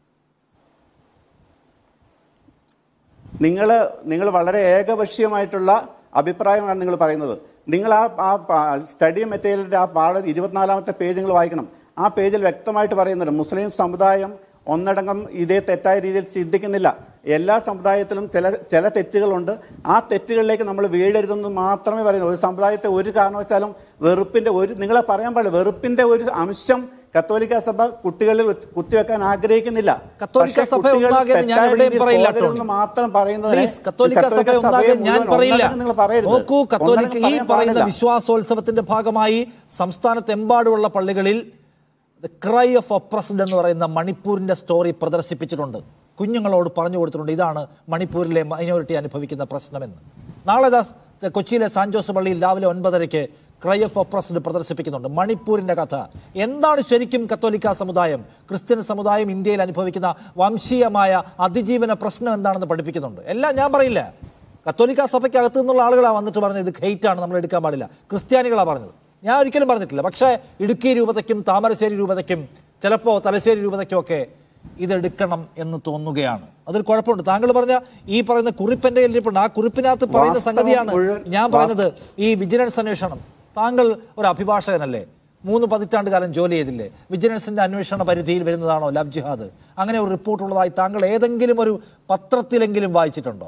B: നിങ്ങൾ നിങ്ങൾ വളരെ ഏകപക്ഷീയമായിട്ടുള്ള അഭിപ്രായമാണ് നിങ്ങൾ പറയുന്നത് നിങ്ങൾ ആ ആ സ്റ്റഡി മെറ്റീരിയലിന്റെ ആ പാഠ ഇരുപത്തിനാലാമത്തെ പേജ് നിങ്ങൾ വായിക്കണം ആ പേജിൽ വ്യക്തമായിട്ട് പറയുന്നുണ്ട് മുസ്ലിം സമുദായം ഒന്നടങ്കം ഇതേ തെറ്റായ രീതിയിൽ ചിന്തിക്കുന്നില്ല എല്ലാ സമുദായത്തിലും ചില ചില തെറ്റുകളുണ്ട് ആ തെറ്റുകളിലേക്ക് നമ്മൾ വീഴരുതെന്ന് മാത്രമേ പറയുന്നു ഒരു സമുദായത്തെ ഒരു കാരണവശാലും വെറുപ്പിന്റെ ഒരു നിങ്ങളെ പറയാൻ പാടില്ല വെറുപ്പിന്റെ ഒരു അംശം കത്തോലിക്ക സഭ കുട്ടികളിൽ കുത്തി- കുത്തിവെക്കാൻ ആഗ്രഹിക്കുന്നില്ല
A: കത്തോലിക്ക
B: പക്ഷേ
A: സഭ
B: കുട്ടികൾ
A: ഒന്നാകെ എന്ന് ഞാൻ
B: തെറ്റായ
A: എവിടെയും
B: രീതിയിൽ
A: പറയില്ല,
B: പോകരുതെന്ന്
A: ടോണി.
B: മാത്രം പറയുന്നതിനെ
A: പ്ലീസ് കത്തോലിക്ക സഭ
B: സഭയെ
A: ഒന്നാകെ ഞാൻ
B: മുഴുവൻ
A: പറയില്ല
B: ഒന്നാകെ നിങ്ങൾ പറയരുത്.
A: നോക്കൂ കത്തോലിക്ക
B: ഒന്നാകെ
A: ഈ
B: പറയാൻ
A: പറയുന്ന
B: പാടില്ല.
A: വിശ്വാസോത്സവത്തിന്റെ ഭാഗമായി സംസ്ഥാനത്തെമ്പാടുമുള്ള പള്ളികളിൽ ദ ക്രൈ ഓഫ് ഒപ്രസ്ഡ് എന്ന് പറയുന്ന മണിപ്പൂരിന്റെ സ്റ്റോറി പ്രദർശിപ്പിച്ചിട്ടുണ്ട് കുഞ്ഞുങ്ങളോട് പറഞ്ഞു കൊടുത്തിട്ടുണ്ട് ഇതാണ് മണിപ്പൂരിലെ മൈനോറിറ്റി അനുഭവിക്കുന്ന പ്രശ്നമെന്ന് നാളെ ദാ കൊച്ചിയിലെ സാൻ ജോസ് പള്ളിയിൽ രാവിലെ ഒൻപതരയ്ക്ക് ക്രൈ ഓഫ് ഒപ്രസ്ഡ് പ്രദർശിപ്പിക്കുന്നുണ്ട് മണിപ്പൂരിന്റെ കഥ എന്താണ് ശരിക്കും കത്തോലിക്ക സമുദായം ക്രിസ്ത്യൻ സമുദായം ഇന്ത്യയിൽ അനുഭവിക്കുന്ന വംശീയമായ അതിജീവന പ്രശ്നം എന്താണെന്ന് പഠിപ്പിക്കുന്നുണ്ട് എല്ലാം ഞാൻ പറയില്ല കത്തോലിക്ക സഭയ്ക്ക് അകത്തു നിന്നുള്ള ആളുകളാണ് വന്നിട്ട് പറഞ്ഞത് ഇത് ഹെയ്റ്റ് ആണ് നമ്മൾ എടുക്കാൻ പാടില്ല ക്രിസ്ത്യാനികളാണ് പറഞ്ഞത് ഞാൻ ഒരിക്കലും പറഞ്ഞിട്ടില്ല പക്ഷേ ഇടുക്കി രൂപതയ്ക്കും താമരശ്ശേരി രൂപതയ്ക്കും ചിലപ്പോൾ തലശ്ശേരി രൂപതയ്ക്കും ഒക്കെ ഇതെടുക്കണം എന്ന് തോന്നുകയാണ് അതിൽ കുഴപ്പമുണ്ട് താങ്കൾ പറഞ്ഞ ഈ പറയുന്ന കുറിപ്പിന്റെ ഇരിപ്പുണ്ട് ആ കുറിപ്പിനകത്ത് പറയുന്ന
B: വാസ്തവം
A: സംഗതിയാണ്
B: മുഴുവൻ-
A: ഞാൻ പറയുന്നത് ഈ വിജിലൻസ് അന്വേഷണം താങ്കൾ ഒരു അഭിഭാഷകനല്ലേ മൂന്ന് പതിറ്റാണ്ട് കാലം ജോലി ചെയ്തില്ലേ വിജിലൻസിന്റെ അന്വേഷണ പരിധിയിൽ വരുന്നതാണോ ലവ് ജിഹാദ് അങ്ങനെ ഒരു റിപ്പോർട്ട് ഉള്ളതായി താങ്കൾ ഏതെങ്കിലും ഒരു പത്രത്തിലെങ്കിലും വായിച്ചിട്ടുണ്ടോ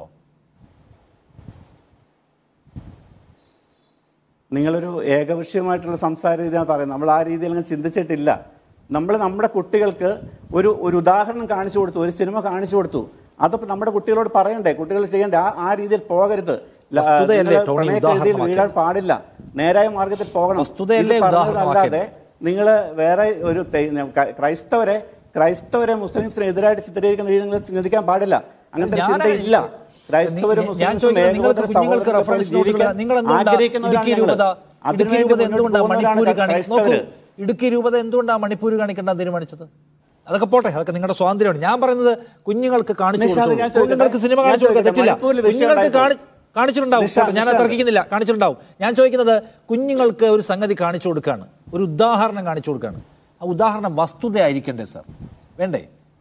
B: നിങ്ങളൊരു ഏകപക്ഷീയമായിട്ടുള്ള സംസാര രീതിയാണ് പറയുന്നത് നമ്മൾ ആ രീതിയിൽ അങ്ങ് ചിന്തിച്ചിട്ടില്ല നമ്മൾ നമ്മുടെ കുട്ടികൾക്ക് ഒരു ഒരു ഉദാഹരണം കാണിച്ചു കൊടുത്തു ഒരു സിനിമ കാണിച്ചു കൊടുത്തു അതിപ്പോൾ നമ്മുടെ കുട്ടികളോട് പറയണ്ടേ കുട്ടികൾ ചെയ്യണ്ടേ ആ ആ രീതിയിൽ പോകരുത് ല-
A: വസ്തുതയല്ലേ
B: നിങ്ങള്
A: ടോണി
B: പ്രണയക്കെഴുതിയിൽ
A: ഉദാഹരണമാക്കേണ്ടത്?
B: വീഴാൻ പാടില്ല നേരായ മാർഗത്തിൽ പോകണം
A: വസ്തുതയല്ലേ
B: ഇത് പറഞ്ഞതല്ലാതെ
A: ഉദാഹരണമാക്കേണ്ടത്?
B: നിങ്ങൾ വേറെ ഒരു തെ- ക- ക്രൈസ്തവരെ ക്രൈസ്തവരെ മുസ്ലിംസിന് എതിരായിട്ട് ചിത്രീകരിക്കുന്ന രീതി നിങ്ങൾ ചിന്തിക്കാൻ പാടില്ല അങ്ങനത്തെ
A: ഞാൻ
B: ചിന്ത ഇല്ല ക്രൈസ്തവരും
A: ഞാൻ
B: മുസ്ലിംസും
A: ചോദിക്കുന്നത് നിങ്ങൾക്ക്
B: ഏകോദര
A: കുഞ്ഞുങ്ങൾക്ക്
B: സഹോദരങ്ങളെ
A: റെഫറൻസ്
B: പോലെ ജീവിക്കാൻ
A: നിങ്ങൾ എന്തുകൊണ്ടാണ്
B: ആഗ്രഹിക്കുന്നവരാണ്
A: ഇടുക്കി
B: ഞങ്ങൾ.
A: രൂപത ഇടുക്കി
B: അതിനുവേണ്ടി
A: രൂപത
B: മുന്നോട്ട്
A: എന്തുകൊണ്ടാണ്
B: പോകുന്നവരാണ്
A: മണിപ്പൂർ കാണിക്കുന്നത് നോക്കൂ
B: ക്രൈസ്തവര്.
A: ഇടുക്കി രൂപത എന്തുകൊണ്ടാണ് മണിപ്പൂർ കാണിക്കേണ്ടെന്ന് തീരുമാനിച്ചത് അതൊക്കെ പോട്ടെ അതൊക്കെ നിങ്ങളുടെ സ്വാതന്ത്ര്യമാണ് ഞാൻ പറയുന്നത് കുഞ്ഞുങ്ങൾക്ക് കാണിച്ചു
B: നിഷാദ്,
A: കൊടുത്തു
B: ഞാൻ ചോദിക്കട്ടെ?
A: കുഞ്ഞുങ്ങൾക്ക് സിനിമ
B: ഞാൻ
A: കാണിച്ചു കൊടുക്കുക
B: ചോദിക്കട്ടെ?
A: തെറ്റില്ല
B: മണിപ്പൂരിൽ വിഷയം
A: കുഞ്ഞുങ്ങൾക്ക് കാണി
B: ഉണ്ടായപ്പോൾ-
A: കാണിച്ചിട്ടുണ്ടാവും
B: നിഷാദ്,
A: പോട്ടെ, ഞാൻ
B: നിഷാദ്.
A: തർക്കിക്കുന്നില്ല കാണിച്ചിട്ടുണ്ടാവും ഞാൻ ചോദിക്കുന്നത് കുഞ്ഞുങ്ങൾക്ക് ഒരു സംഗതി കാണിച്ചു കൊടുക്കുകയാണ് ഒരു ഉദാഹരണം കാണിച്ചു കൊടുക്കുകയാണ് ആ ഉദാഹരണം വസ്തുതയായിരിക്കണ്ടേ സാർ വേണ്ടേ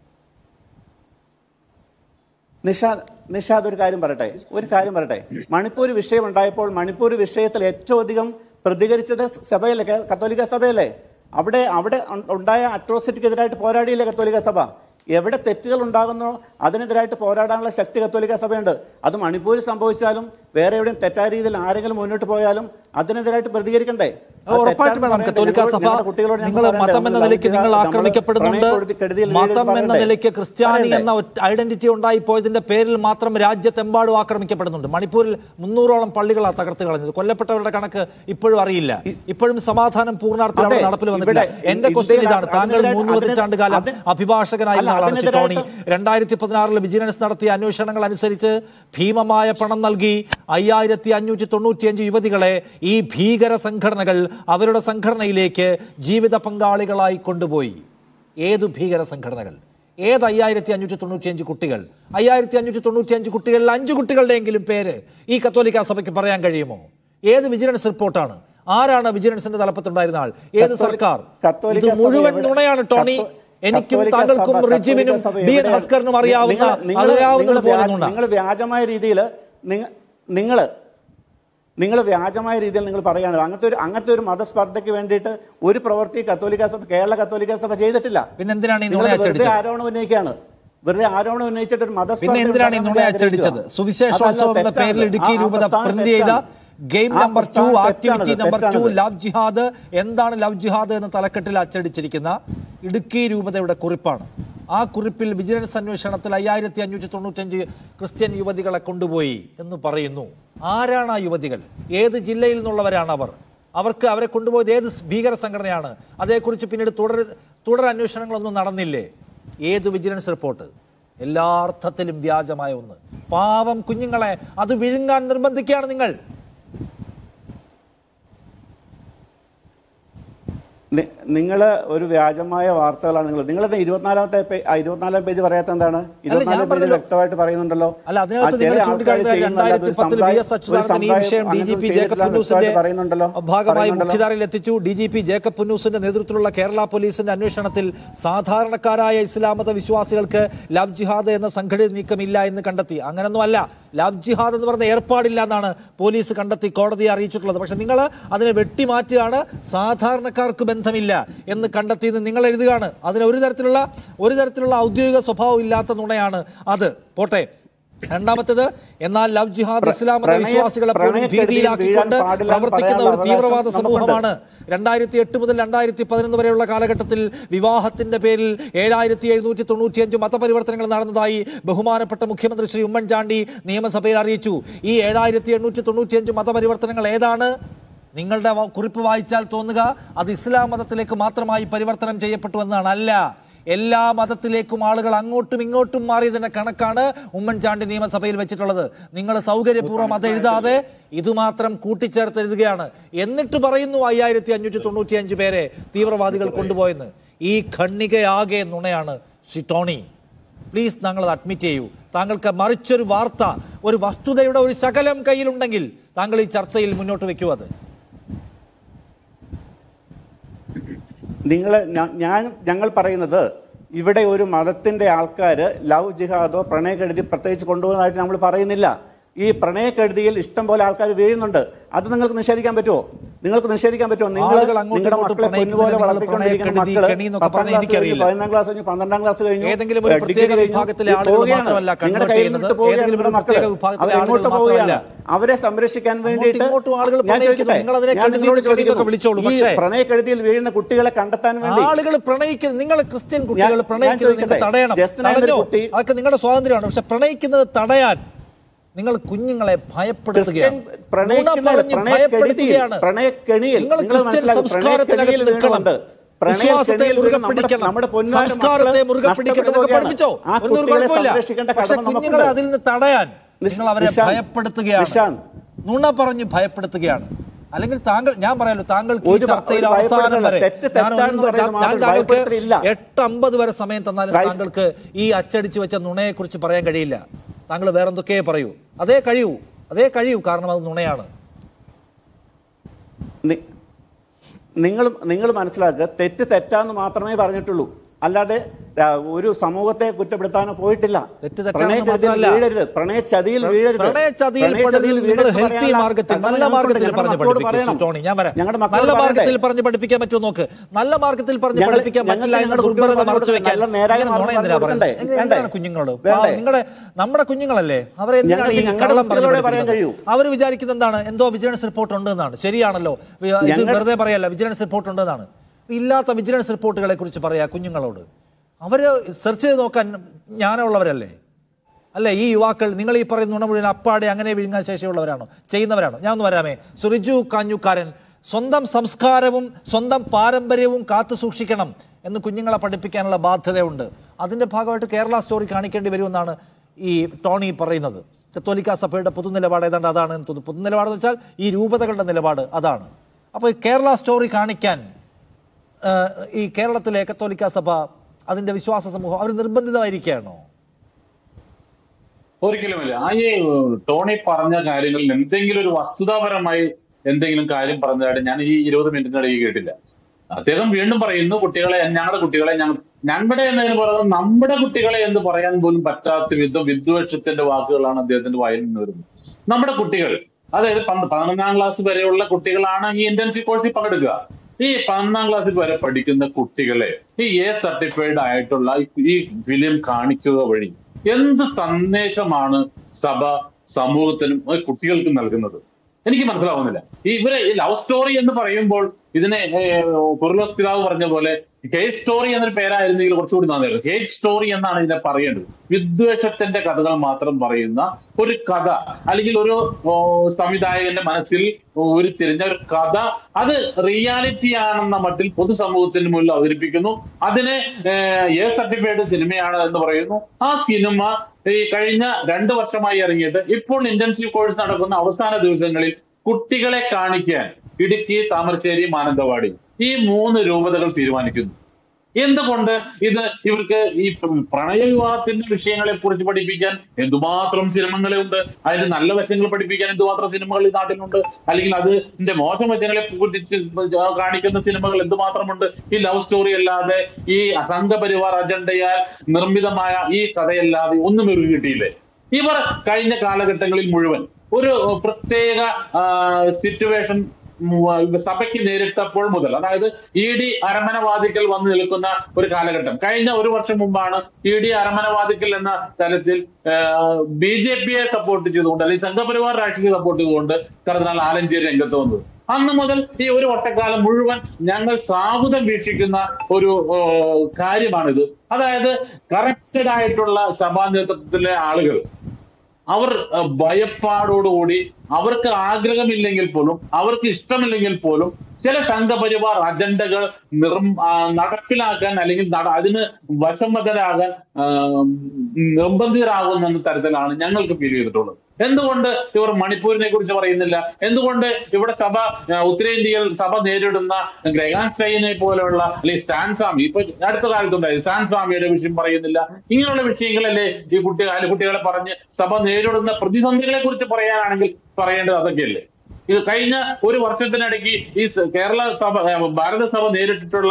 B: നിഷാദ് നിഷാദ് ഒരു കാര്യം പറയട്ടെ ഒരു കാര്യം പറയട്ടെ മണിപ്പൂർ വിഷയം ഉണ്ടായപ്പോൾ മണിപ്പൂർ വിഷയത്തിൽ ഏറ്റവും അധികം പ്രതികരിച്ചത് സഭയല്ലേ കേ- കത്തോലിക്ക സഭയല്ലേ അവിടെ അവിടെ ഉ- ഉണ്ടായ അട്രോസിറ്റിക്കെതിരായിട്ട് പോരാടിയില്ലേ കത്തോലിക്ക സഭ എവിടെ തെറ്റുകൾ ഉണ്ടാകുന്നോ അതിനെതിരായിട്ട് പോരാടാനുള്ള ശക്തി കത്തോലിക്ക സഭയുണ്ട് അത് മണിപ്പൂരിൽ സംഭവിച്ചാലും വേറെ എവിടെയും തെറ്റായ രീതിയിൽ ആരെങ്കിലും മുന്നോട്ട് പോയാലും അതിനെതിരായിട്ട് പ്രതികരിക്കണ്ടേ അത്
A: ഉറപ്പായിട്ടും
B: തെറ്റാണെന്ന്
A: വേണം
B: പറയണ്ടേ?
A: കത്തോലിക്ക
B: നിങ്ങളോട്
A: സഭ
B: നിങ്ങളുടെ കുട്ടികളോട് ഞങ്ങൾ
A: നിങ്ങൾ
B: പറയണ്ടേ?
A: മതം എന്ന
B: നമ്മൾ
A: നിലയ്ക്ക് നിങ്ങൾ
B: നമ്മൾ
A: ആക്രമിക്കപ്പെടുന്നുണ്ട്
B: പ്രണയക്കൊടുതി- കെടുതിയിൽ
A: മതം
B: വീഴരുത്
A: എന്ന
B: പറയണ്ടേ?
A: നിലയ്ക്ക് ക്രിസ്ത്യാനി
B: പറയണ്ടേ?
A: എന്ന ഐഡന്റിറ്റി ഉണ്ടായി പോയതിന്റെ പേരിൽ മാത്രം രാജ്യത്തെമ്പാടും ആക്രമിക്കപ്പെടുന്നുണ്ട് മണിപ്പൂരിൽ മുന്നൂറോളം പള്ളികളാണ് തകർത്ത് കളഞ്ഞത് കൊല്ലപ്പെട്ടവരുടെ കണക്ക് ഇപ്പോഴും അറിയില്ല ഇപ്പോഴും സമാധാനം പൂർണ്ണാർത്ഥത്തിൽ അവിടെ
B: അതെ,
A: നടപ്പിൽ വന്നിട്ടില്ല
B: ഇവിടെ
A: എന്റെ
B: ഇന്ത്യയിൽ
A: ക്വസ്റ്റ്യൻ ഇതാണ് താങ്കൾ
B: അതിനെതിരായിട്ട്
A: മൂന്ന് പതിറ്റാണ്ട് കാലം
B: അതിന്
A: അഭിഭാഷകനായിരുന്ന
B: അല്ല,
A: ആളാണ് ശ്രീ ടോണി
B: അതിനെതിരായിട്ട്
A: രണ്ടായിരത്തി പതിനാറിൽ വിജിലൻസ് നടത്തിയ അന്വേഷണങ്ങൾ അനുസരിച്ച് ഭീമമായ പണം നൽകി അയ്യായിരത്തി അഞ്ഞൂറ്റി തൊണ്ണൂറ്റിയഞ്ച് യുവതികളെ ഈ ഭീകര സംഘടനകൾ അവരുടെ സംഘടനയിലേക്ക് ജീവിത പങ്കാളികളായി കൊണ്ടുപോയി ഏതു ഭീകര സംഘടനകൾ ഏത് അയ്യായിരത്തി അഞ്ഞൂറ്റി തൊണ്ണൂറ്റിയഞ്ച് കുട്ടികൾ അയ്യായിരത്തി അഞ്ഞൂറ്റി തൊണ്ണൂറ്റിയഞ്ച് കുട്ടികളിൽ അഞ്ച് കുട്ടികളുടെയെങ്കിലും പേര് ഈ കത്തോലിക്ക സഭയ്ക്ക് പറയാൻ കഴിയുമോ ഏത് വിജിലൻസ് റിപ്പോർട്ടാണ് ആരാണ് വിജിലൻസിന്റെ തലപ്പത്തുണ്ടായിരുന്ന ആൾ ഏത്
B: കത്തോലിക്ക-
A: സർക്കാർ
B: കത്തോലിക്ക
A: ഇത്
B: സഭ
A: മുഴുവൻ
B: എവിടെ-
A: നുണയാണ് ടോണി
B: കത്തോ-
A: എനിക്കും
B: കത്തോലിക്ക
A: താങ്കൾക്കും
B: സഭ-
A: റിജിവിനും
B: കത്തോലിക്ക സഭ
A: ബി എൻ
B: എവിടെയാണ്?
A: ഹസ്കറിനും അറിയാവുന്ന
B: നിങ്ങൾ- നിങ്ങൾ-
A: അറിയാവുന്നത്
B: നിങ്ങൾ
A: പോലെ
B: വ്യാജ-
A: നുണ
B: നിങ്ങൾ വ്യാജമായ രീതിയിൽ നിങ്ങൾ നിങ്ങൾ വ്യാജമായ രീതിയിൽ നിങ്ങൾ പറയുകയാണ് അങ്ങനത്തെ ഒരു അങ്ങനത്തെ ഒരു മതസ്പർദ്ധയ്ക്ക് വേണ്ടിയിട്ട് ഒരു പ്രവൃത്തി കത്തോലിക്ക സഭ കേരള കത്തോലിക്ക സഭ ചെയ്തിട്ടില്ല
A: പിന്നെ എന്തിനാണ് ഈ
B: നിങ്ങൾ
A: നുണ
B: വെറുതെ
A: അച്ചടിച്ചത്?
B: ആരോപണം ഉന്നയിക്കുകയാണ് വെറുതെ ആരോപണം ഉന്നയിച്ചിട്ട് ഒരു മതസ്പർദ്ധ
A: പിന്നെ എന്തിനാണ് ഈ നുണ
B: ഉണ്ടാക്കാൻ
A: അച്ചടിച്ചത്
B: ആഗ്രഹിക്കുക?
A: സുവിശേഷോത്സവം എന്ന
B: അതല്ല,
A: പേരിൽ
B: തെറ്റാണ്.
A: ഇടുക്കി
B: ആ- ആ
A: രൂപത
B: പ്രസ്താവന
A: പ്രിന്റ് ചെയ്ത
B: തെറ്റാണ്.
A: ഗെയിം
B: ആ
A: നമ്പർ ടു
B: പ്രസ്താവന
A: ആക്ടിവിറ്റി
B: തെറ്റാണത്,
A: നമ്പർ ടു
B: തെറ്റാണത്.
A: ലവ് ജിഹാദ് എന്താണ് ലവ് ജിഹാദ് എന്ന തലക്കെട്ടിൽ അച്ചടിച്ചിരിക്കുന്ന ഇടുക്കി രൂപതയുടെ കുറിപ്പാണ് ആ കുറിപ്പിൽ വിജിലൻസ് അന്വേഷണത്തിൽ അയ്യായിരത്തി അഞ്ഞൂറ്റി തൊണ്ണൂറ്റഞ്ച് ക്രിസ്ത്യൻ യുവതികളെ കൊണ്ടുപോയി എന്ന് പറയുന്നു ആരാണ് ആ യുവതികൾ ഏത് ജില്ലയിൽ നിന്നുള്ളവരാണ് അവർ അവർക്ക് അവരെ കൊണ്ടുപോയത് ഏത് ഭീകര സംഘടനയാണ് അതേക്കുറിച്ച് പിന്നീട് തുടർ തുടർ അന്വേഷണങ്ങളൊന്നും നടന്നില്ലേ ഏത് വിജിലൻസ് റിപ്പോർട്ട് എല്ലാ അർത്ഥത്തിലും വ്യാജമായ ഒന്ന് പാവം കുഞ്ഞുങ്ങളെ അത് വിഴുങ്ങാൻ നിർബന്ധിക്കുകയാണ് നിങ്ങൾ
B: നിങ്ങൾ ഒരു വ്യാജമായ വാർത്തകളാണ് നിങ്ങൾ നിങ്ങളുടെ ഇരുപത്തിനാലാമത്തെ പേ- ആ, ഇരുപത്തിനാലാം പേജ് പറയാത്ത എന്താണ് ഇരുപത്തിനാലാം പേജ്
A: പറഞ്ഞല്ലോ.
B: വ്യക്തമായിട്ട് പറയുന്നുണ്ടല്ലോ
A: അല്ല അതിനകത്ത്
B: ആ, ചില
A: നിങ്ങൾ
B: ആൾക്കാര്
A: ചൂണ്ടിക്കാട്ടുന്നത്
B: ചെയ്യുന്നതല്ലാതെ
A: രണ്ടായിരത്തി
B: ഒരു
A: പത്തിൽ വി
B: സമുദായം-
A: എസ് അച്യുതാനന്ദൻ ഈ
B: ഒരു
A: വിഷയം ഡി
B: സമുദായം
A: ജി പി
B: അങ്ങനൊന്നും
A: ജേക്കബ്
B: ചെയ്തിട്ടില്ല
A: പുന്നൂസിന്റെ
B: എന്ന് പറയുന്നുണ്ടല്ലോ
A: ഭാഗമായി
B: പറയുന്നുണ്ടല്ലോ.
A: മുഖ്യധാരയിൽ എത്തിച്ചു ഡി ജി പി ജേക്കബ് പുന്നൂസിന്റെ നേതൃത്വത്തിലുള്ള കേരള പോലീസിന്റെ അന്വേഷണത്തിൽ സാധാരണക്കാരായ ഇസ്ലാമത വിശ്വാസികൾക്ക് ലവ് ജിഹാദ് എന്ന സംഘടിത നീക്കമില്ല എന്ന് കണ്ടെത്തി അങ്ങനൊന്നും അല്ല ലവ് ജിഹാദ് എന്ന് പറഞ്ഞ ഏർപ്പാടില്ല എന്നാണ് പോലീസ് കണ്ടെത്തി കോടതിയെ അറിയിച്ചിട്ടുള്ളത് പക്ഷെ നിങ്ങൾ അതിനെ വെട്ടിമാറ്റുകയാണ് സാധാരണക്കാർക്ക് ബന്ധമില്ല എന്ന് കണ്ടെത്തിയെന്ന് നിങ്ങൾ എഴുതുകയാണ് അതിന് ഒരു തരത്തിലുള്ള ഒരു തരത്തിലുള്ള ഔദ്യോഗിക സ്വഭാവം ഇല്ലാത്ത നുണയാണ് അത് പോട്ടെ രണ്ടാമത്തേത് എന്നാൽ ലവ് ജിഹാദ്
B: പ്ര-
A: ഇസ്ലാം മത
B: പ്രണയ-
A: വിശ്വാസികളെ പോലും
B: പ്രണയക്കെടുതിയിൽ
A: ഭീതിയിലാക്കിക്കൊണ്ട്
B: വീഴാൻ പാടില്ല എന്ന്
A: പ്രവർത്തിക്കുന്ന ഒരു
B: പറയാനുള്ള
A: തീവ്രവാദ
B: അവകാശം
A: സമൂഹമാണ് രണ്ടായിരത്തി എട്ട് മുതൽ രണ്ടായിരത്തി പതിനൊന്ന് വരെയുള്ള കാലഘട്ടത്തിൽ വിവാഹത്തിന്റെ പേരിൽ ഏഴായിരത്തി എഴുന്നൂറ്റി തൊണ്ണൂറ്റിയഞ്ച് മതപരിവർത്തനങ്ങൾ നടന്നതായി ബഹുമാനപ്പെട്ട മുഖ്യമന്ത്രി ശ്രീ ഉമ്മൻചാണ്ടി നിയമസഭയിൽ അറിയിച്ചു ഈ ഏഴായിരത്തി എണ്ണൂറ്റി തൊണ്ണൂറ്റിയഞ്ച് മതപരിവർത്തനങ്ങൾ ഏതാണ് നിങ്ങളുടെ വ- കുറിപ്പ് വായിച്ചാൽ തോന്നുക അത് ഇസ്ലാം മതത്തിലേക്ക് മാത്രമായി പരിവർത്തനം ചെയ്യപ്പെട്ടു എന്നാണ് അല്ല എല്ലാ മതത്തിലേക്കും ആളുകൾ അങ്ങോട്ടും ഇങ്ങോട്ടും മാറിയതിന്റെ കണക്കാണ് ഉമ്മൻചാണ്ടി നിയമസഭയിൽ വെച്ചിട്ടുള്ളത് നിങ്ങൾ സൗകര്യപൂർവ്വം അത് എഴുതാതെ ഇതുമാത്രം കൂട്ടിച്ചേർത്ത് എഴുതുകയാണ് എന്നിട്ട് പറയുന്നു അയ്യായിരത്തി അഞ്ഞൂറ്റി തൊണ്ണൂറ്റി അഞ്ച് പേരെ തീവ്രവാദികൾ കൊണ്ടുപോയെന്ന് ഈ ഖണ്ണികയാകെ നുണയാണ് ശ്രീ ടോണി പ്ലീസ് താങ്കൾ അത് അഡ്മിറ്റ് ചെയ്യൂ താങ്കൾക്ക് മറിച്ചൊരു വാർത്ത ഒരു വസ്തുതയുടെ ഒരു ശകലം കയ്യിലുണ്ടെങ്കിൽ താങ്കൾ ഈ ചർച്ചയിൽ മുന്നോട്ട് വെക്കൂ അത്
B: നിങ്ങൾ ഞാൻ ഞങ്ങൾ പറയുന്നത് ഇവിടെ ഒരു മതത്തിന്റെ ആൾക്കാർ ലവ് ജിഹാദോ പ്രണയക്കെടുതി പ്രത്യേകിച്ച് കൊണ്ടുപോകുന്നതായിട്ട് നമ്മൾ പറയുന്നില്ല ഈ പ്രണയക്കെടുതിയിൽ ഇഷ്ടം പോലെ ആൾക്കാർ വീഴുന്നുണ്ട് അത് നിങ്ങൾക്ക് നിഷേധിക്കാൻ പറ്റുമോ നിങ്ങൾക്ക് നിഷേധിക്കാൻ പറ്റുമോ നിങ്ങൾ
A: ആളുകൾ അങ്ങോട്ടും
B: നിങ്ങളുടെ
A: ഇങ്ങോട്ടും
B: മക്കളെ പൊന്നുപോലെ
A: പ്രണയിക്കുന്നത്
B: വളർത്തിക്കൊണ്ടിരിക്കുന്ന
A: പ്രണയക്കെടുതി,
B: മക്കള്
A: കെണി എന്നൊക്കെ
B: പത്താം
A: പറഞ്ഞാൽ
B: ക്ലാസ് കഴിഞ്ഞു
A: എനിക്കറിയില്ല.
B: പതിനൊന്നാം ക്ലാസ് കഴിഞ്ഞു പന്ത്രണ്ടാം ക്ലാസ് കഴിഞ്ഞു
A: ഏതെങ്കിലും ഒരു
B: ഏഹ്, ഡിഗ്രി
A: പ്രത്യേക
B: കഴിഞ്ഞു,
A: വിഭാഗത്തിലെ
B: ഈ
A: ആളുകൾ
B: പോവുകയാണ്.
A: മാത്രമല്ല
B: നിങ്ങളുടെ
A: convert
B: കയ്യിൽ
A: ചെയ്യുന്നത്.
B: നിന്നിട്ട് പോവുകയാണ്
A: ഏതെങ്കിലും ഒരു
B: നിങ്ങളുടെ മക്കള്.
A: പ്രത്യേക വിഭാഗത്തിലെ
B: അവർ
A: ആളുകൾ
B: എങ്ങോട്ട്
A: മാത്രമല്ല.
B: പോവുകയാണ് അവരെ സംരക്ഷിക്കാൻ വേണ്ടിയിട്ട്
A: ഇങ്ങോട്ടും ആളുകൾ
B: ഞാൻ
A: പ്രണയിക്കുന്നു.
B: ചോദിക്കട്ടെ
A: നിങ്ങൾ അതിനെ
B: ഞാൻ
A: കെടുതി
B: നിങ്ങളോട്
A: കെടുതി എന്നൊക്കെ
B: ചോദിക്കുന്നു.
A: വിളിച്ചോളൂ.
B: ഈ
A: പക്ഷേ
B: പ്രണയക്കെടുതിയിൽ വീഴുന്ന കുട്ടികളെ കണ്ടെത്താൻ വേണ്ടി
A: ആളുകൾ പ്രണയിക്കുന്നത് നിങ്ങൾ ക്രിസ്ത്യൻ കുട്ടികൾ
B: ഞാൻ
A: പ്രണയിക്കുന്നത് നിങ്ങൾക്ക്
B: ചോദിക്കട്ടെ?
A: തടയണം
B: ജസ്റ്റിൻ എന്നൊരു
A: തടഞ്ഞോ
B: കുട്ടി-
A: അതൊക്കെ നിങ്ങളുടെ സ്വാതന്ത്ര്യമാണ് പക്ഷെ പ്രണയിക്കുന്നത് തടയാൻ നിങ്ങൾ കുഞ്ഞുങ്ങളെ ഭയപ്പെടുത്തുകയാണ്
B: ക്രിസ്ത്യൻ
A: നുണ
B: പ്രണയിക്കുന്ന
A: പറഞ്ഞ്
B: പ്രണയക്കെടുതിയിൽ
A: ഭയപ്പെടുത്തുകയാണ്
B: പ്രണയക്കെണിയിൽ
A: നിങ്ങൾ
B: നിങ്ങൾ
A: ക്രിസ്ത്യൻ
B: മനസ്സിലാക്കും
A: സംസ്കാരത്തിനകത്ത്
B: പ്രണയക്കെണിയിൽ
A: നിൽക്കണം
B: വീഴുന്നുണ്ട്
A: വിശ്വാസത്തെ
B: പ്രണയക്കെണിയിൽ
A: മുറുകെ
B: വീഴുന്ന നമ്മുടെ-
A: പിടിക്കണം
B: നമ്മുടെ പൊന്നാര
A: സംസ്കാരത്തെ
B: മക്കള്
A: മുറുകെ പിടിക്കണം
B: നഷ്ടപ്പെട്ടു
A: എന്നൊക്കെ
B: പോവുകയാണ്.
A: പഠിപ്പിച്ചോ
B: ആ
A: ഒന്നും ഒരു
B: കുട്ടികളെ
A: കുഴപ്പമില്ല
B: സംരക്ഷിക്കേണ്ട
A: പക്ഷെ
B: കടമ
A: കുഞ്ഞുങ്ങളെ
B: നമുക്കുണ്ട്.
A: അതിൽ നിന്ന് തടയാൻ നിങ്ങൾ അവരെ
B: നിഷാന്ത്,
A: ഭയപ്പെടുത്തുകയാണ്
B: നിഷാന്ത്.
A: നുണ പറഞ്ഞ് ഭയപ്പെടുത്തുകയാണ് അല്ലെങ്കിൽ താങ്കൾ ഞാൻ പറയാലോ താങ്കൾക്ക് ഈ
B: ഒരു ഭ-
A: ചർച്ചയിൽ
B: ഒരു
A: അവസാനം
B: ഭയപ്പെടുത്തൽ
A: വരെ
B: തെറ്റ്
A: ഞാൻ
B: തെറ്റാണെന്ന്
A: ഒൻപത്
B: പറയുന്നത്
A: ഞാൻ
B: മാത്രം
A: താങ്കൾക്ക്
B: ഭയപ്പെടുത്തലില്ല.
A: എട്ട് അമ്പത് വരെ സമയം തന്നാലും
B: ക്രൈസ്ത-
A: താങ്കൾക്ക് ഈ അച്ചടിച്ച് വെച്ച നുണയെ കുറിച്ച് പറയാൻ കഴിയില്ല താങ്കൾ വേറെന്തൊക്കെ പറയൂ അതേ കഴിയൂ അതേ കഴിയൂ കാരണം അത് നുണയാണ്
B: നി- നിങ്ങൾ നിങ്ങൾ മനസ്സിലാക്കുക തെറ്റ് തെറ്റാന്ന് മാത്രമേ പറഞ്ഞിട്ടുള്ളൂ അല്ലാതെ ആ, ഒരു സമൂഹത്തെ കുറ്റപ്പെടുത്താനോ പോയിട്ടില്ല
A: തെറ്റ് തെറ്റാണെന്ന്
B: പ്രണയക്കെടുതിയിൽ
A: മാത്രമല്ല.
B: വീഴരുത് പ്രണയച്ചതിയിൽ വീഴരുത്
A: പ്രണയച്ചതിയിൽ
B: പ്രണയച്ചതിയിൽ
A: പെടരുത് നിങ്ങൾ
B: വീഴരുത്
A: ഹെൽത്തി
B: പറയാനുള്ള
A: മാർഗത്തിൽ
B: കടമ
A: നല്ല
B: ഞങ്ങൾക്കുണ്ട്.
A: മാർഗത്തിൽ
B: ഞങ്ങളുടെ
A: പറഞ്ഞ്
B: മക്കളോട്
A: പഠിപ്പിക്കും
B: പറയണം.
A: ടോണി ഞാൻ വരാം
B: ഞങ്ങളുടെ
A: നല്ല
B: മക്കളോട്
A: മാർഗത്തിൽ
B: പറയണ്ടേ?
A: പറഞ്ഞ് പഠിപ്പിക്കാൻ പറ്റുമോ നോക്ക് നല്ല മാർഗത്തിൽ പറഞ്ഞ്
B: ഞങ്ങൾ-
A: പഠിപ്പിക്കാൻ
B: ഞങ്ങൾക്ക്
A: പറ്റില്ല എന്ന
B: ഞങ്ങളുടെ
A: ദുർബലത
B: കുട്ടികളോട്
A: മറച്ചു വെക്കാൻ
B: നല്ല നേരായ
A: ഇങ്ങനെ
B: മാർഗ്ഗം
A: നുണ എന്തിനാ
B: പറഞ്ഞു
A: പറയുന്നത്
B: കൊടുക്കണ്ടേ?
A: എന്തിനാണ്
B: വേണ്ടേ?
A: കുഞ്ഞുങ്ങളോട്
B: വേണ്ടേ?
A: നിങ്ങളുടെ നമ്മുടെ കുഞ്ഞുങ്ങളല്ലേ അവരെ എന്തിനാണ് ഈ
B: ഞങ്ങൾക്ക്
A: കള്ളം
B: ഞങ്ങളുടെ
A: പറഞ്ഞു
B: കുട്ടികളോടെ പറയാൻ കഴിയൂ.
A: അവർ വിചാരിക്കുന്നത് എന്താണ് എന്തോ വിജിലൻസ് റിപ്പോർട്ട് ഉണ്ട് എന്നാണ് ശരിയാണല്ലോ വി- ഇത്
B: ഞങ്ങൾ-
A: വെറുതെ പറയല്ല വിജിലൻസ് റിപ്പോർട്ട് ഉണ്ട് എന്നാണ് ഇല്ലാത്ത വിജിലൻസ് റിപ്പോർട്ടുകളെ കുറിച്ച് പറയാ കുഞ്ഞുങ്ങളോട് അവര് സെർച്ച് ചെയ്ത് നോക്കാൻ ജ്ഞാനമുള്ളവരല്ലേ അല്ല ഈ യുവാക്കൾ നിങ്ങൾ ഈ പറയുന്ന നുണ മുഴുവൻ അപ്പാടെ അങ്ങനെ വിഴുങ്ങാൻ ശേഷിയുള്ളവരാണോ ചെയ്യുന്നവരാണോ ഞാൻ ഒന്ന് വരാമേ സുറിജു കാഞ്ഞുക്കാരൻ സ്വന്തം സംസ്കാരവും സ്വന്തം പാരമ്പര്യവും കാത്തു സൂക്ഷിക്കണം എന്ന് കുഞ്ഞുങ്ങളെ പഠിപ്പിക്കാനുള്ള ബാധ്യതയുണ്ട് അതിൻ്റെ ഭാഗമായിട്ട് കേരള സ്റ്റോറി കാണിക്കേണ്ടി വരുമെന്നാണ് ഈ ടോണി പറയുന്നത് കത്തോലിക്ക സഭയുടെ പൊതുനിലപാട് ഏതാണ്ട് അതാണ് എന്ന് തോന്നുന്നു പൊതുനിലപാടെന്ന് വെച്ചാൽ ഈ രൂപതകളുടെ നിലപാട് അതാണ് അപ്പോൾ ഈ കേരള സ്റ്റോറി കാണിക്കാൻ ആ, ഈ കേരളത്തിലെ കത്തോലിക്ക സഭ അതിൻ്റെ വിശ്വാസ സമൂഹം അവർ നിർബന്ധിതമായിരിക്കുകയാണോ
C: ഒരിക്കലുമില്ല ആ ഈ ടോണി പറഞ്ഞ കാര്യങ്ങളിൽ എന്തെങ്കിലും ഒരു വസ്തുതാപരമായി എന്തെങ്കിലും കാര്യം പറഞ്ഞതായിട്ട് ഞാൻ ഈ ഇരുപത് മിനിറ്റിനിടയിൽ കേട്ടില്ല അദ്ദേഹം വീണ്ടും പറയുന്നു കുട്ടികളെ ഞങ്ങളുടെ കുട്ടികളെ ഞങ്ങൾ ഞങ്ങളുടെ എന്നതിന് പറയുന്നത് നമ്മുടെ കുട്ടികളെ എന്ന് പറയാൻ പോലും പറ്റാത്ത വിധം വിദ്വേഷത്തിന്റെ വാക്കുകളാണ് അദ്ദേഹത്തിന്റെ വായിൽ നിന്ന് വരുന്നത് നമ്മുടെ കുട്ടികൾ അതായത് പന്ത് പതിനൊന്നാം ക്ലാസ് വരെയുള്ള കുട്ടികളാണ് ഈ ഇന്റൻസീവ് കോഴ്സിൽ പങ്കെടുക്കുക ഈ പതിനൊന്നാം ക്ലാസ്സിൽ വരെ പഠിക്കുന്ന കുട്ടികളെ ഈ എ സർട്ടിഫൈഡ് ആയിട്ടുള്ള ഈ- ഈ ഫിലിം കാണിക്കുക വഴി എന്ത് സന്ദേശമാണ് സഭ സമൂഹത്തിനും ഏ, കുട്ടികൾക്കും നൽകുന്നത് എനിക്ക് മനസ്സിലാവുന്നില്ല ഈ ഇവരെ ഈ ലവ് സ്റ്റോറി എന്ന് പറയുമ്പോൾ ഇതിനെ കുറുലോസ് പിതാവ് പറഞ്ഞ പോലെ ഹേറ്റ് സ്റ്റോറി എന്നൊരു പേരായിരുന്നെങ്കിൽ കുറച്ചുകൂടി നന്നായിരുന്നു ഹേറ്റ് സ്റ്റോറി എന്നാണ് ഇതിനെ പറയേണ്ടത് വിദ്വേഷത്തിന്റെ കഥകൾ മാത്രം പറയുന്ന ഒരു കഥ അല്ലെങ്കിൽ ഒരു ഓ, സംവിധായകന്റെ മനസ്സിൽ ഉരുത്തിരിഞ്ഞ ഒരു കഥ അത് റിയാലിറ്റി ആണെന്ന മട്ടിൽ പൊതുസമൂഹത്തിന് മുന്നിൽ അവതരിപ്പിക്കുന്നു അതിനെ എ സർട്ടിഫൈഡ് സിനിമയാണ് എന്ന് പറയുന്നു ആ സിനിമ ഈ കഴിഞ്ഞ രണ്ട് വർഷമായി ഇറങ്ങിയിട്ട് ഇപ്പോൾ ഇന്റൻസീവ് കോഴ്സ് നടക്കുന്ന അവസാന ദിവസങ്ങളിൽ കുട്ടികളെ കാണിക്കാൻ ഇടുക്കി താമരശ്ശേരി മാനന്തവാടി ഈ മൂന്ന് രൂപതകൾ തീരുമാനിക്കുന്നു എന്തുകൊണ്ട് ഇത് ഇവർക്ക് ഈ പ്രണയ വിവാഹത്തിന്റെ വിഷയങ്ങളെ കുറിച്ച് പഠിപ്പിക്കാൻ എന്തുമാത്രം സിനിമകളുണ്ട് അതിന്റെ നല്ല വശങ്ങൾ പഠിപ്പിക്കാൻ എന്തുമാത്രം സിനിമകൾ ഈ നാട്ടിലുണ്ട് അല്ലെങ്കിൽ അതിന്റെ മോശം വശങ്ങളെ കുറിച്ച് കാണിക്കുന്ന സിനിമകൾ എന്തുമാത്രമുണ്ട് ഈ ലവ് സ്റ്റോറി അല്ലാതെ ഈ അസംഘപരിവാർ അജണ്ടയാൽ നിർമ്മിതമായ ഈ കഥയല്ലാതെ ഒന്നും ഇവർക്ക് കിട്ടിയില്ലേ ഇവർ കഴിഞ്ഞ കാലഘട്ടങ്ങളിൽ മുഴുവൻ ഒരു പ്രത്യേക സിറ്റുവേഷൻ ഉം, സഭയ്ക്ക് നേരിട്ടപ്പോൾ മുതൽ അതായത് ഇ ഡി അരമനവാദിക്കൽ വന്നു നിൽക്കുന്ന ഒരു കാലഘട്ടം കഴിഞ്ഞ ഒരു വർഷം മുമ്പാണ് ഇ ഡി അരമനവാദിക്കൽ എന്ന തലത്തിൽ ബി ജെ പിയെ സപ്പോർട്ട് ചെയ്തുകൊണ്ട് അല്ലെങ്കിൽ സംഘപരിവാർ രാഷ്ട്രീയ സപ്പോർട്ട് ചെയ്തുകൊണ്ട് കർദിനാൾ ആലഞ്ചേരി രംഗത്ത് വന്നത് അന്ന് മുതൽ ഈ ഒരു വർഷക്കാലം മുഴുവൻ ഞങ്ങൾ സാഹുതം വീക്ഷിക്കുന്ന ഒരു ആ, കാര്യമാണിത് അതായത് കറക്റ്റഡ് ആയിട്ടുള്ള സഭാ നേതൃത്വത്തിലെ ആളുകൾ അവർ അഹ്, ഭയപ്പാടോടുകൂടി അവർക്ക് ആഗ്രഹമില്ലെങ്കിൽ പോലും അവർക്ക് ഇഷ്ടമില്ലെങ്കിൽ പോലും ചില സംഘപരിവാർ അജണ്ടകൾ നിർ ആ, നടപ്പിലാക്കാൻ അല്ലെങ്കിൽ നട- അതിന് വശംവദരാകാൻ ആ, നിർബന്ധിതരാകുന്ന എന്ന തരത്തിലാണ് ഞങ്ങൾക്ക് ഫീൽ ചെയ്തിട്ടുള്ളത് എന്തുകൊണ്ട് ഇവർ മണിപ്പൂരിനെ കുറിച്ച് പറയുന്നില്ല എന്തുകൊണ്ട് ഇവിടെ സഭ ആ, ഉത്തരേന്ത്യയിൽ സഭ നേരിടുന്ന ഗ്രഹാൻ സ്റ്റൈനെ പോലെയുള്ള അല്ലെങ്കിൽ സ്റ്റാൻ സ്വാമി ഇപ്പൊ അടുത്ത കാലത്തുണ്ടായി സ്റ്റാൻ സ്വാമിയുടെ വിഷയം പറയുന്നില്ല ഇങ്ങനെയുള്ള വിഷയങ്ങളല്ലേ ഈ കുട്ടികൾ കുട്ടികളെ പറഞ്ഞ് സഭ നേരിടുന്ന പ്രതിസന്ധികളെ കുറിച്ച് പറയാനാണെങ്കിൽ പറയേണ്ടത് അതൊക്കെയല്ലേ ഇത് കഴിഞ്ഞ ഒരു വർഷത്തിനിടയ്ക്ക് ഈ സ- കേരള സഭ ഏ, ഭാരത സഭ നേരിട്ടിട്ടുള്ള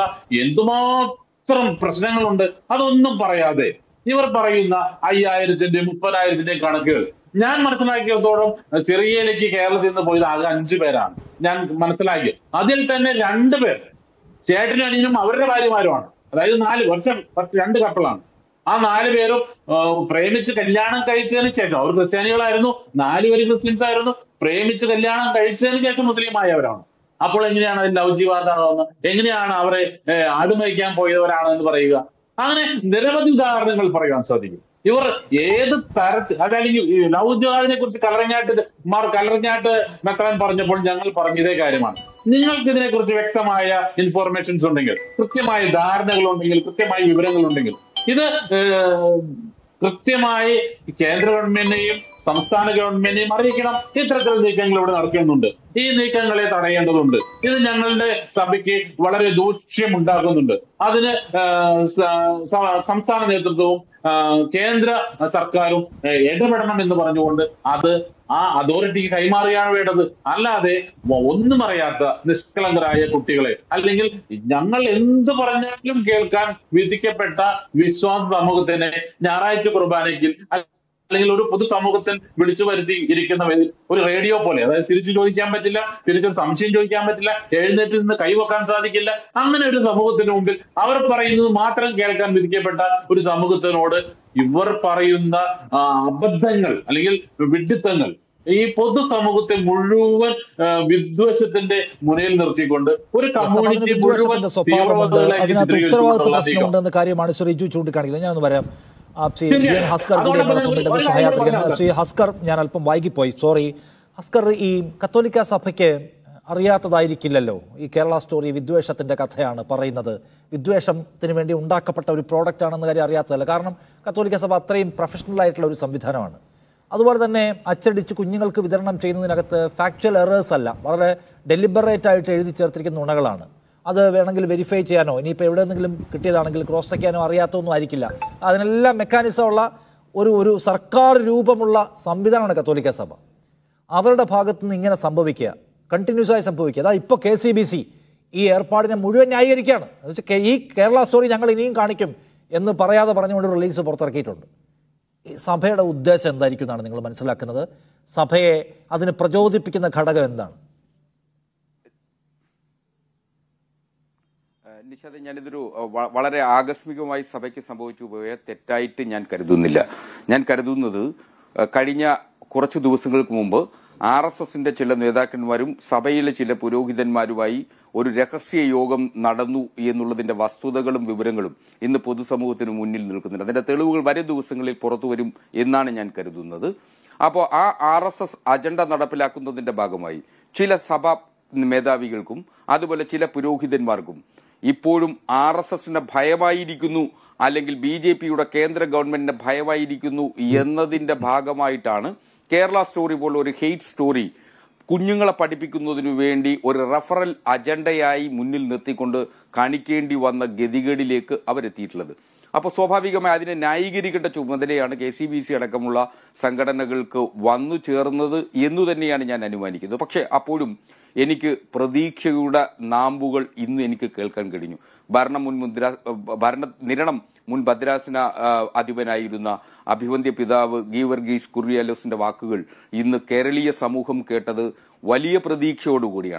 C: എന്തുമാത്രം പ്രശ്നങ്ങളുണ്ട് അതൊന്നും പറയാതെ ഇവർ പറയുന്ന അയ്യായിരത്തിന്റെ മുപ്പതായിരത്തിന്റെ കണക്കുകൾ ഞാൻ മനസ്സിലാക്കിയതോളം സിറിയയിലേക്ക് കേരളത്തിൽ നിന്ന് പോയത് ആകെ അഞ്ചു പേരാണ് ഞാൻ മനസ്സിലാക്കിയത് അതിൽ തന്നെ രണ്ടു പേർ ചേട്ടനും അനിയനും അവരുടെ ഭാര്യമാരുമാണ് അതായത് നാല് ഒറ്റ ഒറ്റ രണ്ട് കപ്പിളാണ് ആ നാല് പേരും ആ, പ്രേമിച്ച് കല്യാണം കഴിച്ചതിന് ശേഷം അവർ ക്രിസ്ത്യാനികളായിരുന്നു നാലുപേര് ക്രിസ്ത്യൻസ് ആയിരുന്നു പ്രേമിച്ച് കല്യാണം കഴിച്ചതിന് ശേഷം മുസ്ലിം ആയവരാണ് അപ്പോൾ എങ്ങനെയാണ് അതിൽ ലവ് ജീവാതാകുന്നത് എങ്ങനെയാണ് അവരെ ഏ, ആടുമയ്ക്കാൻ പോയവരാണെന്ന് പറയുക അങ്ങനെ നിരവധി ഉദാഹരണങ്ങൾ പറയാൻ സാധിക്കും ഇവർ ഏത് തരത്തിൽ അതല്ലെങ്കിൽ ഈ ലവ് ജിഹാദിനെ കുറിച്ച് കലറങ്ങാട്ട് മാർ കലറങ്ങാട്ട് മെത്രാൻ പറഞ്ഞപ്പോൾ ഞങ്ങൾ പറഞ്ഞതേ കാര്യമാണ് നിങ്ങൾക്ക് ഇതിനെക്കുറിച്ച് വ്യക്തമായ ഇൻഫോർമേഷൻസ് ഉണ്ടെങ്കിൽ കൃത്യമായ ധാരണകൾ ഉണ്ടെങ്കിൽ കൃത്യമായ വിവരങ്ങൾ ഉണ്ടെങ്കിൽ ഇത് ഏഹ്, കൃത്യമായി കേന്ദ്ര ഗവൺമെന്റിനെയും സംസ്ഥാന ഗവൺമെന്റിനെയും അറിയിക്കണം ഇത്തരത്തിലുള്ള നീക്കങ്ങൾ ഇവിടെ നടക്കുന്നുണ്ട് ഈ നീക്കങ്ങളെ തടയേണ്ടതുണ്ട് ഇത് ഞങ്ങളുടെ സഭയ്ക്ക് വളരെ ദൂഷ്യം ഉണ്ടാക്കുന്നുണ്ട് അതിന് ആഹ്, സ- സ- സംസ്ഥാന നേതൃത്വവും ആഹ്, കേന്ദ്ര സർക്കാരും ഏഹ്, ഇടപെടണം എന്ന് പറഞ്ഞുകൊണ്ട് അത് ആ അതോറിറ്റിക്ക് കൈമാറുകയാണ് വേണ്ടത് അല്ലാതെ വ- ഒന്നും അറിയാത്ത നിഷ്കളങ്കരായ കുട്ടികളെ അല്ലെങ്കിൽ ഞങ്ങൾ എന്ത് പറഞ്ഞാലും കേൾക്കാൻ വിധിക്കപ്പെട്ട വിശ്വാസ സമൂഹത്തിനെ ഞായറാഴ്ച കുർബാനയ്ക്ക് അല്ലെങ്കിൽ ഒരു പൊതുസമൂഹത്തിൽ വിളിച്ചു വരുത്തി ഇരിക്കുന്ന വേ- ഒരു റേഡിയോ പോലെ അതായത് തിരിച്ചു ചോദിക്കാൻ പറ്റില്ല തിരിച്ചൊരു സംശയം ചോദിക്കാൻ പറ്റില്ല എഴുന്നേറ്റ് നിന്ന് കൈവക്കാൻ സാധിക്കില്ല അങ്ങനെ ഒരു സമൂഹത്തിന് മുമ്പിൽ അവർ പറയുന്നത് മാത്രം കേൾക്കാൻ വിധിക്കപ്പെട്ട ഒരു സമൂഹത്തിനോട് ഇവർ പറയുന്ന ആ, അബദ്ധങ്ങൾ അല്ലെങ്കിൽ വിഡിത്തങ്ങൾ ഈ പൊതുസമൂഹത്തെ മുഴുവൻ ആ, വിദ്വേഷത്തിന്റെ മുനയിൽ നിർത്തിക്കൊണ്ട് ഒരു
A: യെസ്, അപ്പൊ അതിന്
C: കമ്മ്യൂണിറ്റി മുഴുവൻ
A: വിദ്വേഷത്തിന്റെ സ്വഭാവമുണ്ട്
C: തീവ്രവാദികളായി
A: അതിനകത്ത്
C: ചിത്രീകരിച്ചുകൊണ്ടുള്ള
A: ഉത്തരവാദിത്വ
C: നീക്കം.
A: പ്രശ്നമുണ്ട് എന്ന കാര്യമാണ് ശ്രീ റിജു ചൂണ്ടിക്കാണിക്കുന്നത് ഞാനൊന്ന് വരാം ആ, ശ്രീ
C: ശരിയാണ്.
A: ബി എൻ ഹസ്കർ കൂടി
C: അതുകൊണ്ട്
A: എന്നോടൊപ്പം
C: തന്നെ
A: ഉണ്ട്
C: ഒരു കാര്യം
A: സഹയാത്രികൻ
C: പറഞ്ഞാൽ
A: ശ്രീ ഹസ്കർ ഞാൻ അല്പം വൈകിപ്പോയി സോറി ഹസ്കർ ഈ കത്തോലിക്ക സഭയ്ക്ക് അറിയാത്തതായിരിക്കില്ലല്ലോ ഈ കേരള സ്റ്റോറി വിദ്വേഷത്തിന്റെ കഥയാണ് പറയുന്നത് വിദ്വേഷത്തിന് വേണ്ടി ഉണ്ടാക്കപ്പെട്ട ഒരു പ്രോഡക്റ്റ് ആണെന്ന കാര്യം അറിയാത്തതല്ല കാരണം കത്തോലിക്ക സഭ അത്രയും പ്രൊഫഷണൽ ആയിട്ടുള്ള ഒരു സംവിധാനമാണ് അതുപോലെ തന്നെ അച്ചടിച്ച് കുഞ്ഞുങ്ങൾക്ക് വിതരണം ചെയ്യുന്നതിനകത്ത് ഫാക്ച്വൽ എറേഴ്സ് അല്ല വളരെ ഡെലിബറേറ്റ് ആയിട്ട് എഴുതി ചേർത്തിരിക്കുന്ന നുണകളാണ് അത് വേണമെങ്കിൽ വെരിഫൈ ചെയ്യാനോ ഇനിയിപ്പോൾ എവിടെ നിന്നെങ്കിലും കിട്ടിയതാണെങ്കിൽ ക്രോസ് ചെക്കാനോ അറിയാത്തൊന്നും ആയിരിക്കില്ല അതിനെല്ലാം മെക്കാനിസം ഉള്ള ഒരു ഒരു സർക്കാർ രൂപമുള്ള സംവിധാനമാണ് കത്തോലിക്ക സഭ അവരുടെ ഭാഗത്ത് നിന്ന് ഇങ്ങനെ സംഭവിക്കുക കണ്ടിന്യൂസ് ആയി സംഭവിക്കുക അതാ ഇപ്പോൾ കെ സി ബി സി ഈ ഏർപ്പാടിനെ മുഴുവൻ ന്യായീകരിക്കുകയാണ് എന്ന് വെച്ചാൽ കെ- ഈ കേരള സ്റ്റോറി ഞങ്ങൾ ഇനിയും കാണിക്കും എന്ന് പറയാതെ പറഞ്ഞുകൊണ്ട് റിലീസ് പുറത്തിറക്കിയിട്ടുണ്ട് ഈ സഭയുടെ ഉദ്ദേശം എന്തായിരിക്കും എന്നാണ് നിങ്ങൾ മനസ്സിലാക്കുന്നത് സഭയെ അതിന് പ്രചോദിപ്പിക്കുന്ന ഘടകം എന്താണ്
D: ഏഹ് നിഷാദ് ഞാനിതൊരു അഹ് വ- വളരെ ആകസ്മികമായി സഭയ്ക്ക് സംഭവിച്ചു പോയ തെറ്റായിട്ട് ഞാൻ കരുതുന്നില്ല ഞാൻ കരുതുന്നത് അഹ് കഴിഞ്ഞ കുറച്ചു ദിവസങ്ങൾക്ക് മുമ്പ് ആർ എസ് എസിന്റെ ചില നേതാക്കന്മാരും സഭയിലെ ചില പുരോഹിതന്മാരുമായി ഒരു രഹസ്യ യോഗം നടന്നു എന്നുള്ളതിന്റെ വസ്തുതകളും വിവരങ്ങളും ഇന്ന് പൊതുസമൂഹത്തിന് മുന്നിൽ നിൽക്കുന്നുണ്ട് അതിന്റെ തെളിവുകൾ വരും ദിവസങ്ങളിൽ പുറത്തു വരും എന്നാണ് ഞാൻ കരുതുന്നത് അപ്പോൾ ആ ആർ എസ് എസ് അജണ്ട നടപ്പിലാക്കുന്നതിന്റെ ഭാഗമായി ചില സഭാ മേധാവികൾക്കും അതുപോലെ ചില പുരോഹിതന്മാർക്കും ഇപ്പോഴും ആർ എസ് എസിന് ഭയമായിരിക്കുന്നു അല്ലെങ്കിൽ ബി ജെ പിയുടെ കേന്ദ്ര ഗവൺമെന്റിന് ഭയമായിരിക്കുന്നു എന്നതിന്റെ ഭാഗമായിട്ടാണ് കേരള സ്റ്റോറി പോലെ ഒരു ഹെയ്റ്റ് സ്റ്റോറി കുഞ്ഞുങ്ങളെ പഠിപ്പിക്കുന്നതിനു വേണ്ടി ഒരു റഫറൽ അജണ്ടയായി മുന്നിൽ നിർത്തിക്കൊണ്ട് കാണിക്കേണ്ടി വന്ന ഗതികേടിലേക്ക് അവരെത്തിയിട്ടുള്ളത് അപ്പോൾ സ്വാഭാവികമായി അതിനെ ന്യായീകരിക്കേണ്ട ചുമതലയാണ് കെ സി ബി സി അടക്കമുള്ള സംഘടനകൾക്ക് വന്നു ചേർന്നത് എന്നു തന്നെയാണ് ഞാൻ അനുമാനിക്കുന്നത് പക്ഷേ അപ്പോഴും എനിക്ക് പ്രതീക്ഷയുടെ നാമ്പുകൾ ഇന്ന് എനിക്ക് കേൾക്കാൻ കഴിഞ്ഞു ഭരണ മുൻ മുദ്ര ഭരണ നിരണം മുൻ ഭദ്രാസന ആ, അധിപനായിരുന്ന അഭിവന്ദ്യ പിതാവ് ഗീവർഗീസ് കുറിയാലോസിന്റെ വാക്കുകൾ ഇന്ന് കേരളീയ സമൂഹം കേട്ടത് വലിയ പ്രതീക്ഷയോടുകൂടിയാണ്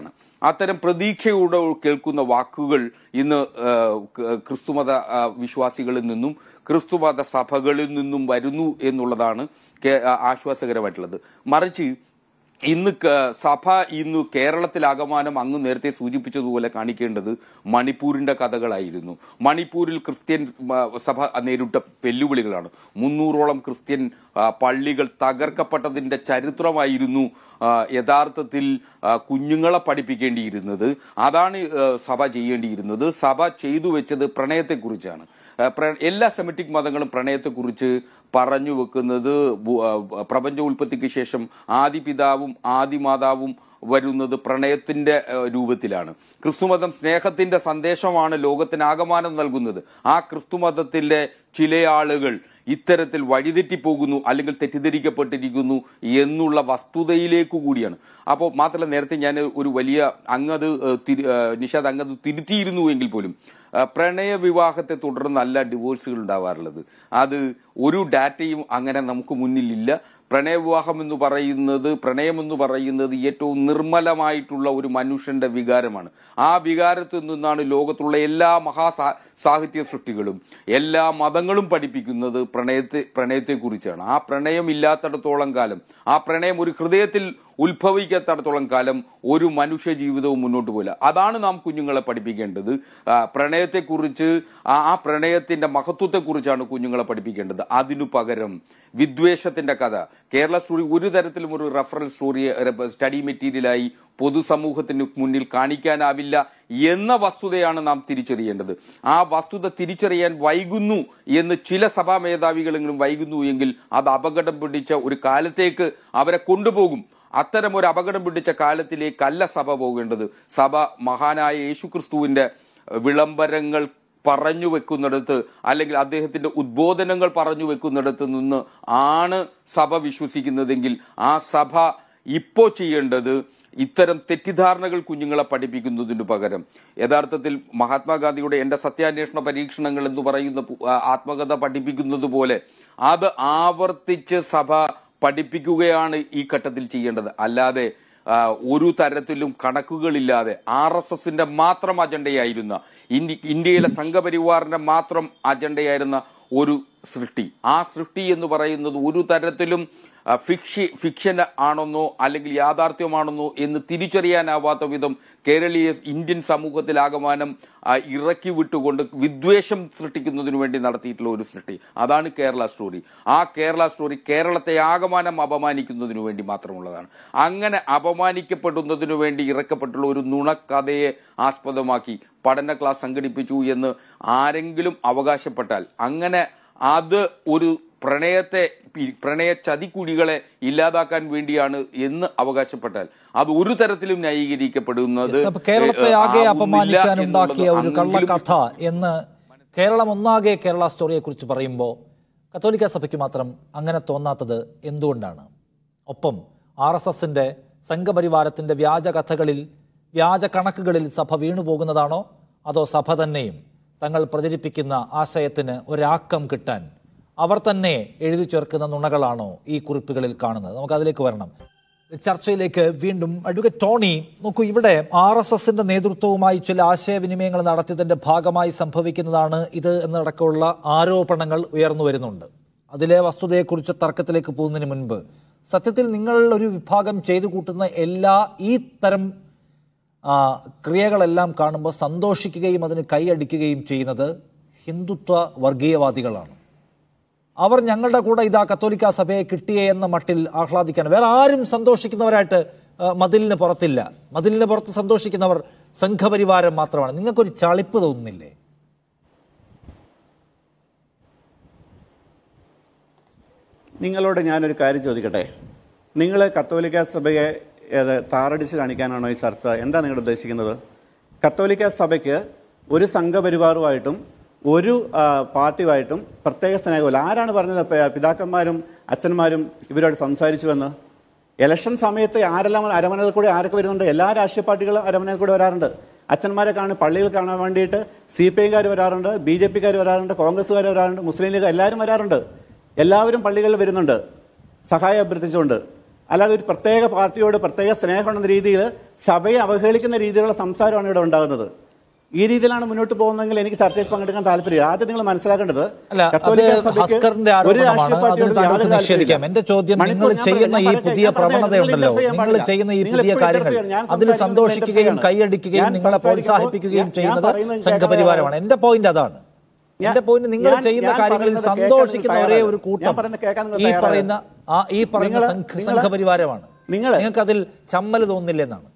D: അത്തരം പ്രതീക്ഷയോടെ കേൾക്കുന്ന വാക്കുകൾ ഇന്ന് ആ, ക- ക്രിസ്തുമത ആ, വിശ്വാസികളിൽ നിന്നും ക്രിസ്തുമത സഭകളിൽ നിന്നും വരുന്നു എന്നുള്ളതാണ് കേ- ആ, ആശ്വാസകരമായിട്ടുള്ളത് മറിച്ച് ഇന്ന് ക- സഭ ഇന്ന് കേരളത്തിലാകമാനം അങ്ങ് നേരത്തെ സൂചിപ്പിച്ചതുപോലെ കാണിക്കേണ്ടത് മണിപ്പൂരിന്റെ കഥകളായിരുന്നു മണിപ്പൂരിൽ ക്രിസ്ത്യൻ ആ, സഭ നേരിട്ട വെല്ലുവിളികളാണ് മുന്നൂറോളം ക്രിസ്ത്യൻ ആ, പള്ളികൾ തകർക്കപ്പെട്ടതിന്റെ ചരിത്രമായിരുന്നു ആ, യഥാർത്ഥത്തിൽ ആ, കുഞ്ഞുങ്ങളെ പഠിപ്പിക്കേണ്ടിയിരുന്നത് അതാണ് ആ, സഭ ചെയ്യേണ്ടിയിരുന്നത് സഭ ചെയ്തു വെച്ചത് പ്രണയത്തെക്കുറിച്ചാണ് ആ, പ്ര- എല്ലാ സെമിറ്റിക് മതങ്ങളും പ്രണയത്തെക്കുറിച്ച് പറഞ്ഞു വെക്കുന്നത് ബു- ആ, പ്രപഞ്ച ഉൽപ്പത്തിക്ക് ശേഷം ആദിപിതാവും ആദിമാതാവും വരുന്നത് പ്രണയത്തിന്റെ ആ, രൂപത്തിലാണ് ക്രിസ്തുമതം സ്നേഹത്തിന്റെ സന്ദേശമാണ് ലോകത്തിനാകമാനം നൽകുന്നത് ആ ക്രിസ്തുമതത്തിന്റെ ചില ആളുകൾ ഇത്തരത്തിൽ വഴിതെറ്റിപ്പോകുന്നു അല്ലെങ്കിൽ തെറ്റിദ്ധരിക്കപ്പെട്ടിരിക്കുന്നു എന്നുള്ള വസ്തുതയിലേക്ക് കൂടിയാണ് അപ്പോൾ മാത്രമല്ല നേരത്തെ ഞാൻ ഒരു വലിയ അങ്ങത് ഏഹ്, തിരി- ഏഹ്, നിഷാദ് അങ്ങത് തിരുത്തിയിരുന്നു എങ്കിൽ പോലും ആ, പ്രണയ വിവാഹത്തെ തുടർന്നല്ല ഡിവോഴ്സുകൾ ഉണ്ടാവാറുള്ളത് അത് ഒരു ഡാറ്റയും അങ്ങനെ നമുക്ക് മുന്നിലില്ല പ്രണയവിവാഹം എന്ന് പറയുന്നത് പ്രണയം എന്ന് പറയുന്നത് ഏറ്റവും നിർമ്മലമായിട്ടുള്ള ഒരു മനുഷ്യന്റെ വികാരമാണ് ആ വികാരത്തിൽ നിന്നാണ് ലോകത്തുള്ള എല്ലാ മഹാ സാ- സാഹിത്യ സൃഷ്ടികളും എല്ലാ മതങ്ങളും പഠിപ്പിക്കുന്നത് പ്രണയത്തെ പ്രണയത്തെക്കുറിച്ചാണ് ആ പ്രണയം ഇല്ലാത്തിടത്തോളം കാലം ആ പ്രണയം ഒരു ഹൃദയത്തിൽ ഉത്ഭവിക്കാത്തിടത്തോളം കാലം ഒരു മനുഷ്യ ജീവിതവും മുന്നോട്ട് പോയില്ല അതാണ് നാം കുഞ്ഞുങ്ങളെ പഠിപ്പിക്കേണ്ടത് ആ, പ്രണയത്തെക്കുറിച്ച് ആ ആ പ്രണയത്തിന്റെ മഹത്വത്തെക്കുറിച്ചാണ് കുഞ്ഞുങ്ങളെ പഠിപ്പിക്കേണ്ടത് അതിനു പകരം വിദ്വേഷത്തിന്റെ കഥ കേരള സ്റ്റോറി ഒരു തരത്തിലും ഒരു റഫറൻസ് സ്റ്റോറി സ്റ്റഡി മെറ്റീരിയലായി പൊതുസമൂഹത്തിന് മുന്നിൽ കാണിക്കാനാവില്ല എന്ന വസ്തുതയാണ് നാം തിരിച്ചറിയേണ്ടത് ആ വസ്തുത തിരിച്ചറിയാൻ വൈകുന്നു എന്ന് ചില സഭാ മേധാവികളെങ്കിലും വൈകുന്നു എങ്കിൽ അത് അപകടം പിടിച്ച ഒരു കാലത്തേക്ക് അവരെ കൊണ്ടുപോകും അത്തരം ഒരു അപകടം പിടിച്ച കാലത്തിലേക്കല്ല സഭ പോകേണ്ടത് സഭ മഹാനായ യേശുക്രിസ്തുവിന്റെ വിളംബരങ്ങൾ പറഞ്ഞു വെക്കുന്നിടത്ത് അല്ലെങ്കിൽ അദ്ദേഹത്തിന്റെ ഉദ്ബോധനങ്ങൾ പറഞ്ഞു വെക്കുന്നിടത്ത് നിന്ന് ആണ് സഭ വിശ്വസിക്കുന്നതെങ്കിൽ ആ സഭ ഇപ്പോ ചെയ്യേണ്ടത് ഇത്തരം തെറ്റിദ്ധാരണകൾ കുഞ്ഞുങ്ങളെ പഠിപ്പിക്കുന്നതിന് പകരം യഥാർത്ഥത്തിൽ മഹാത്മാഗാന്ധിയുടെ എന്റെ സത്യാന്വേഷണ പരീക്ഷണങ്ങൾ എന്ന് പറയുന്ന പു- ആ, ആത്മകഥ പഠിപ്പിക്കുന്നത് പോലെ അത് ആവർത്തിച്ച് സഭ പഠിപ്പിക്കുകയാണ് ഈ ഘട്ടത്തിൽ ചെയ്യേണ്ടത് അല്ലാതെ ആ, ഒരു തരത്തിലും കണക്കുകളില്ലാതെ ആർ എസ് എസിന്റെ മാത്രം അജണ്ടയായിരുന്ന ഇന്ത്യ ഇന്ത്യയിലെ സംഘപരിവാറിന്റെ മാത്രം അജണ്ടയായിരുന്ന ഒരു സൃഷ്ടി ആ സൃഷ്ടി എന്ന് പറയുന്നത് ഒരു തരത്തിലും ആ, ഫിക്ഷി ഫിക്ഷൻ ആണെന്നോ അല്ലെങ്കിൽ യാഥാർത്ഥ്യമാണെന്നോ എന്ന് തിരിച്ചറിയാനാവാത്ത വിധം കേരളീയ ഇന്ത്യൻ സമൂഹത്തിലാകമാനം ആ, ഇറക്കി വിട്ടുകൊണ്ട് വിദ്വേഷം സൃഷ്ടിക്കുന്നതിനു വേണ്ടി നടത്തിയിട്ടുള്ള ഒരു സൃഷ്ടി അതാണ് കേരള സ്റ്റോറി ആ കേരള സ്റ്റോറി കേരളത്തെ ആകമാനം അപമാനിക്കുന്നതിനു വേണ്ടി മാത്രമുള്ളതാണ് അങ്ങനെ അപമാനിക്കപ്പെടുന്നതിനു വേണ്ടി ഇറക്കപ്പെട്ടുള്ള ഒരു നുണക്കഥയെ ആസ്പദമാക്കി പഠന ക്ലാസ് സംഘടിപ്പിച്ചു എന്ന് ആരെങ്കിലും അവകാശപ്പെട്ടാൽ അങ്ങനെ അത് ഒരു പ്രണയത്തെ പി- പ്രണയ ചതിക്കുഴികളെ ഇല്ലാതാക്കാൻ വേണ്ടിയാണ് എന്ന് അവകാശപ്പെട്ടാൽ അത് ഒരു തരത്തിലും ന്യായീകരിക്കപ്പെടുന്നത്
A: അപ്പൊ കേരളത്തെ
D: ഏഹ്,
A: ആകെ
D: ആവുന്നില്ല
A: അപമാനിക്കാനുണ്ടാക്കിയ ഒരു
D: എന്നുള്ളത്
A: കള്ളക്കഥ എന്ന് കേരളം ഒന്നാകെ കേരള സ്റ്റോറിയെ കുറിച്ച് പറയുമ്പോൾ കത്തോലിക്ക സഭയ്ക്ക് മാത്രം അങ്ങനെ തോന്നാത്തത് എന്തുകൊണ്ടാണ് ഒപ്പം ആർ എസ് എസിന്റെ സംഘപരിവാരത്തിന്റെ വ്യാജ കഥകളിൽ വ്യാജ കണക്കുകളിൽ സഭ വീണുപോകുന്നതാണോ അതോ സഭ തന്നെയും തങ്ങൾ പ്രചരിപ്പിക്കുന്ന ആശയത്തിന് ഒരാക്കം കിട്ടാൻ അവർ തന്നെ എഴുതി ചേർക്കുന്ന നുണകളാണോ ഈ കുറിപ്പുകളിൽ കാണുന്നത് നമുക്ക് അതിലേക്ക് വരണം ചർച്ചയിലേക്ക് വീണ്ടും അഡ്വക്കേറ്റ് ടോണി നോക്കൂ ഇവിടെ ആർ എസ് എസിന്റെ നേതൃത്വവുമായി ചില ആശയവിനിമയങ്ങൾ നടത്തിയതിന്റെ ഭാഗമായി സംഭവിക്കുന്നതാണ് ഇത് എന്നടക്കമുള്ള ആരോപണങ്ങൾ ഉയർന്നു വരുന്നുണ്ട് അതിലെ വസ്തുതയെക്കുറിച്ച് തർക്കത്തിലേക്ക് പോകുന്നതിന് മുൻപ് സത്യത്തിൽ നിങ്ങൾ ഒരു വിഭാഗം ചെയ്തു കൂട്ടുന്ന എല്ലാ ഈ തരം ആ, ക്രിയകളെല്ലാം കാണുമ്പോൾ സന്തോഷിക്കുകയും അതിന് കൈയടിക്കുകയും ചെയ്യുന്നത് ഹിന്ദുത്വ വർഗീയവാദികളാണ് അവർ ഞങ്ങളുടെ കൂടെ ഇതാ കത്തോലിക്ക സഭയെ കിട്ടിയേ എന്ന മട്ടിൽ ആഹ്ലാദിക്കാണ് വേറെ ആരും സന്തോഷിക്കുന്നവരായിട്ട് ആ, മതിലിന് പുറത്തില്ല മതിലിന് പുറത്ത് സന്തോഷിക്കുന്നവർ സംഘപരിവാരം മാത്രമാണ് നിങ്ങൾക്കൊരു ചളിപ്പ് തോന്നുന്നില്ലേ
B: നിങ്ങളോട് ഞാനൊരു കാര്യം ചോദിക്കട്ടെ നിങ്ങൾ കത്തോലിക്ക സഭയെ ഏത് താറടിച്ച് കാണിക്കാനാണോ ഈ ചർച്ച എന്താ നിങ്ങൾ ഉദ്ദേശിക്കുന്നത് കത്തോലിക്ക സഭയ്ക്ക് ഒരു സംഘപരിവാറുമായിട്ടും ഒരു ആ, പാർട്ടിയുമായിട്ടും പ്രത്യേക സ്നേഹമില്ല ആരാണ് പറഞ്ഞത് പ- പിതാക്കന്മാരും അച്ഛന്മാരും ഇവരോട് സംസാരിച്ചുവെന്ന് ഇലക്ഷൻ സമയത്ത് ആരെല്ലാം അരമനയിൽ കൂടെ ആരൊക്കെ വരുന്നുണ്ട് എല്ലാ രാഷ്ട്രീയ പാർട്ടികളും അരമനയിൽ കൂടെ വരാറുണ്ട് അച്ഛന്മാരെ കാണാൻ പള്ളിയിൽ കാണാൻ വേണ്ടിയിട്ട് സി പി ഐക്കാർ വരാറുണ്ട് ബി ജെ പിക്കാർ വരാറുണ്ട് കോൺഗ്രസ്സുകാർ വരാറുണ്ട് മുസ്ലിം ലീഗ് എല്ലാവരും വരാറുണ്ട് എല്ലാവരും പള്ളികളിൽ വരുന്നുണ്ട് സഹായം അഭ്യർത്ഥിച്ചുകൊണ്ട് അല്ലാതെ ഒരു പ്രത്യേക പാർട്ടിയോട് പ്രത്യേക സ്നേഹമുണ്ടെന്ന രീതിയിൽ സഭയെ അവഹേളിക്കുന്ന രീതിയിലുള്ള സംസാരമാണ് ഇവിടെ ഉണ്ടാകുന്നത് ഈ രീതിയിലാണ് മുന്നോട്ട് പോകുന്നതെങ്കിൽ എനിക്ക് ചർച്ചയിൽ പങ്കെടുക്കാൻ താല്പര്യം ആദ്യം നിങ്ങൾ മനസ്സിലാക്കേണ്ടത്
A: അല്ല അത്
B: കത്തോലിക്ക സഭയ്ക്ക്
A: ഹസ്കറിന്റെ
B: ഒരു
A: ആരോപണമാണ്
B: രാഷ്ട്രീയ
A: അതിന്
B: പാർട്ടിയോടും
A: താങ്കൾക്ക്
B: യാതൊരു
A: നിഷേധിക്കാം
B: താല്പര്യമില്ല.
A: എന്റെ ചോദ്യം
B: മണിക്കൂർ
A: നിങ്ങൾ
B: ഞാൻ
A: ചെയ്യുന്ന ഈ
B: പറയട്ടെ,
A: പുതിയ
B: ഞാൻ പറയട്ടെ,
A: പ്രവണതയുണ്ടല്ലോ
B: നിങ്ങൾ
A: നിങ്ങൾ
B: interfere
A: ചെയ്യുന്ന ഈ
B: നിങ്ങൾ
A: പുതിയ
B: എപ്പോഴും
A: കാര്യങ്ങൾ
B: interfere ഞാൻ
A: അതിൽ
B: സംസാരിക്കുന്നത്
A: സന്തോഷിക്കുകയും
B: interfere
A: കൈയടിക്കുകയും
B: ഞാൻ
A: നിങ്ങളെ
B: സംസാരിക്കുമ്പോൾ
A: പ്രോത്സാഹിപ്പിക്കുകയും
B: ഞാൻ
A: ചെയ്യുന്നത്
B: പറയുന്നത്
A: സംഘപരിവാരമാണ് എന്റെ പോയിന്റ് അതാണ്
B: ഞാൻ-
A: എന്റെ പോയിന്റ് നിങ്ങൾ
B: ഞാൻ-
A: ചെയ്യുന്ന
B: ഞാൻ
A: കാര്യങ്ങളിൽ
B: പറയുന്നത്
A: സന്തോഷിക്കുന്ന
B: കേൾക്കാൻ
A: ഒരേ
B: നിങ്ങൾ
A: ഒരു കൂട്ടം
B: ഞാൻ പറയുന്നത് കേൾക്കാൻ നിങ്ങൾ
A: ഈ
B: തയ്യാറാണ്.
A: പറയുന്ന ആ ഈ പറയുന്ന
B: നിങ്ങള്-
A: സംഘ-
B: നിങ്ങള്-
A: സംഘപരിവാരമാണ്
B: നിങ്ങള്-
A: നിങ്ങൾക്ക് അതിൽ ചമ്മൽ തോന്നില്ലെന്നാണ്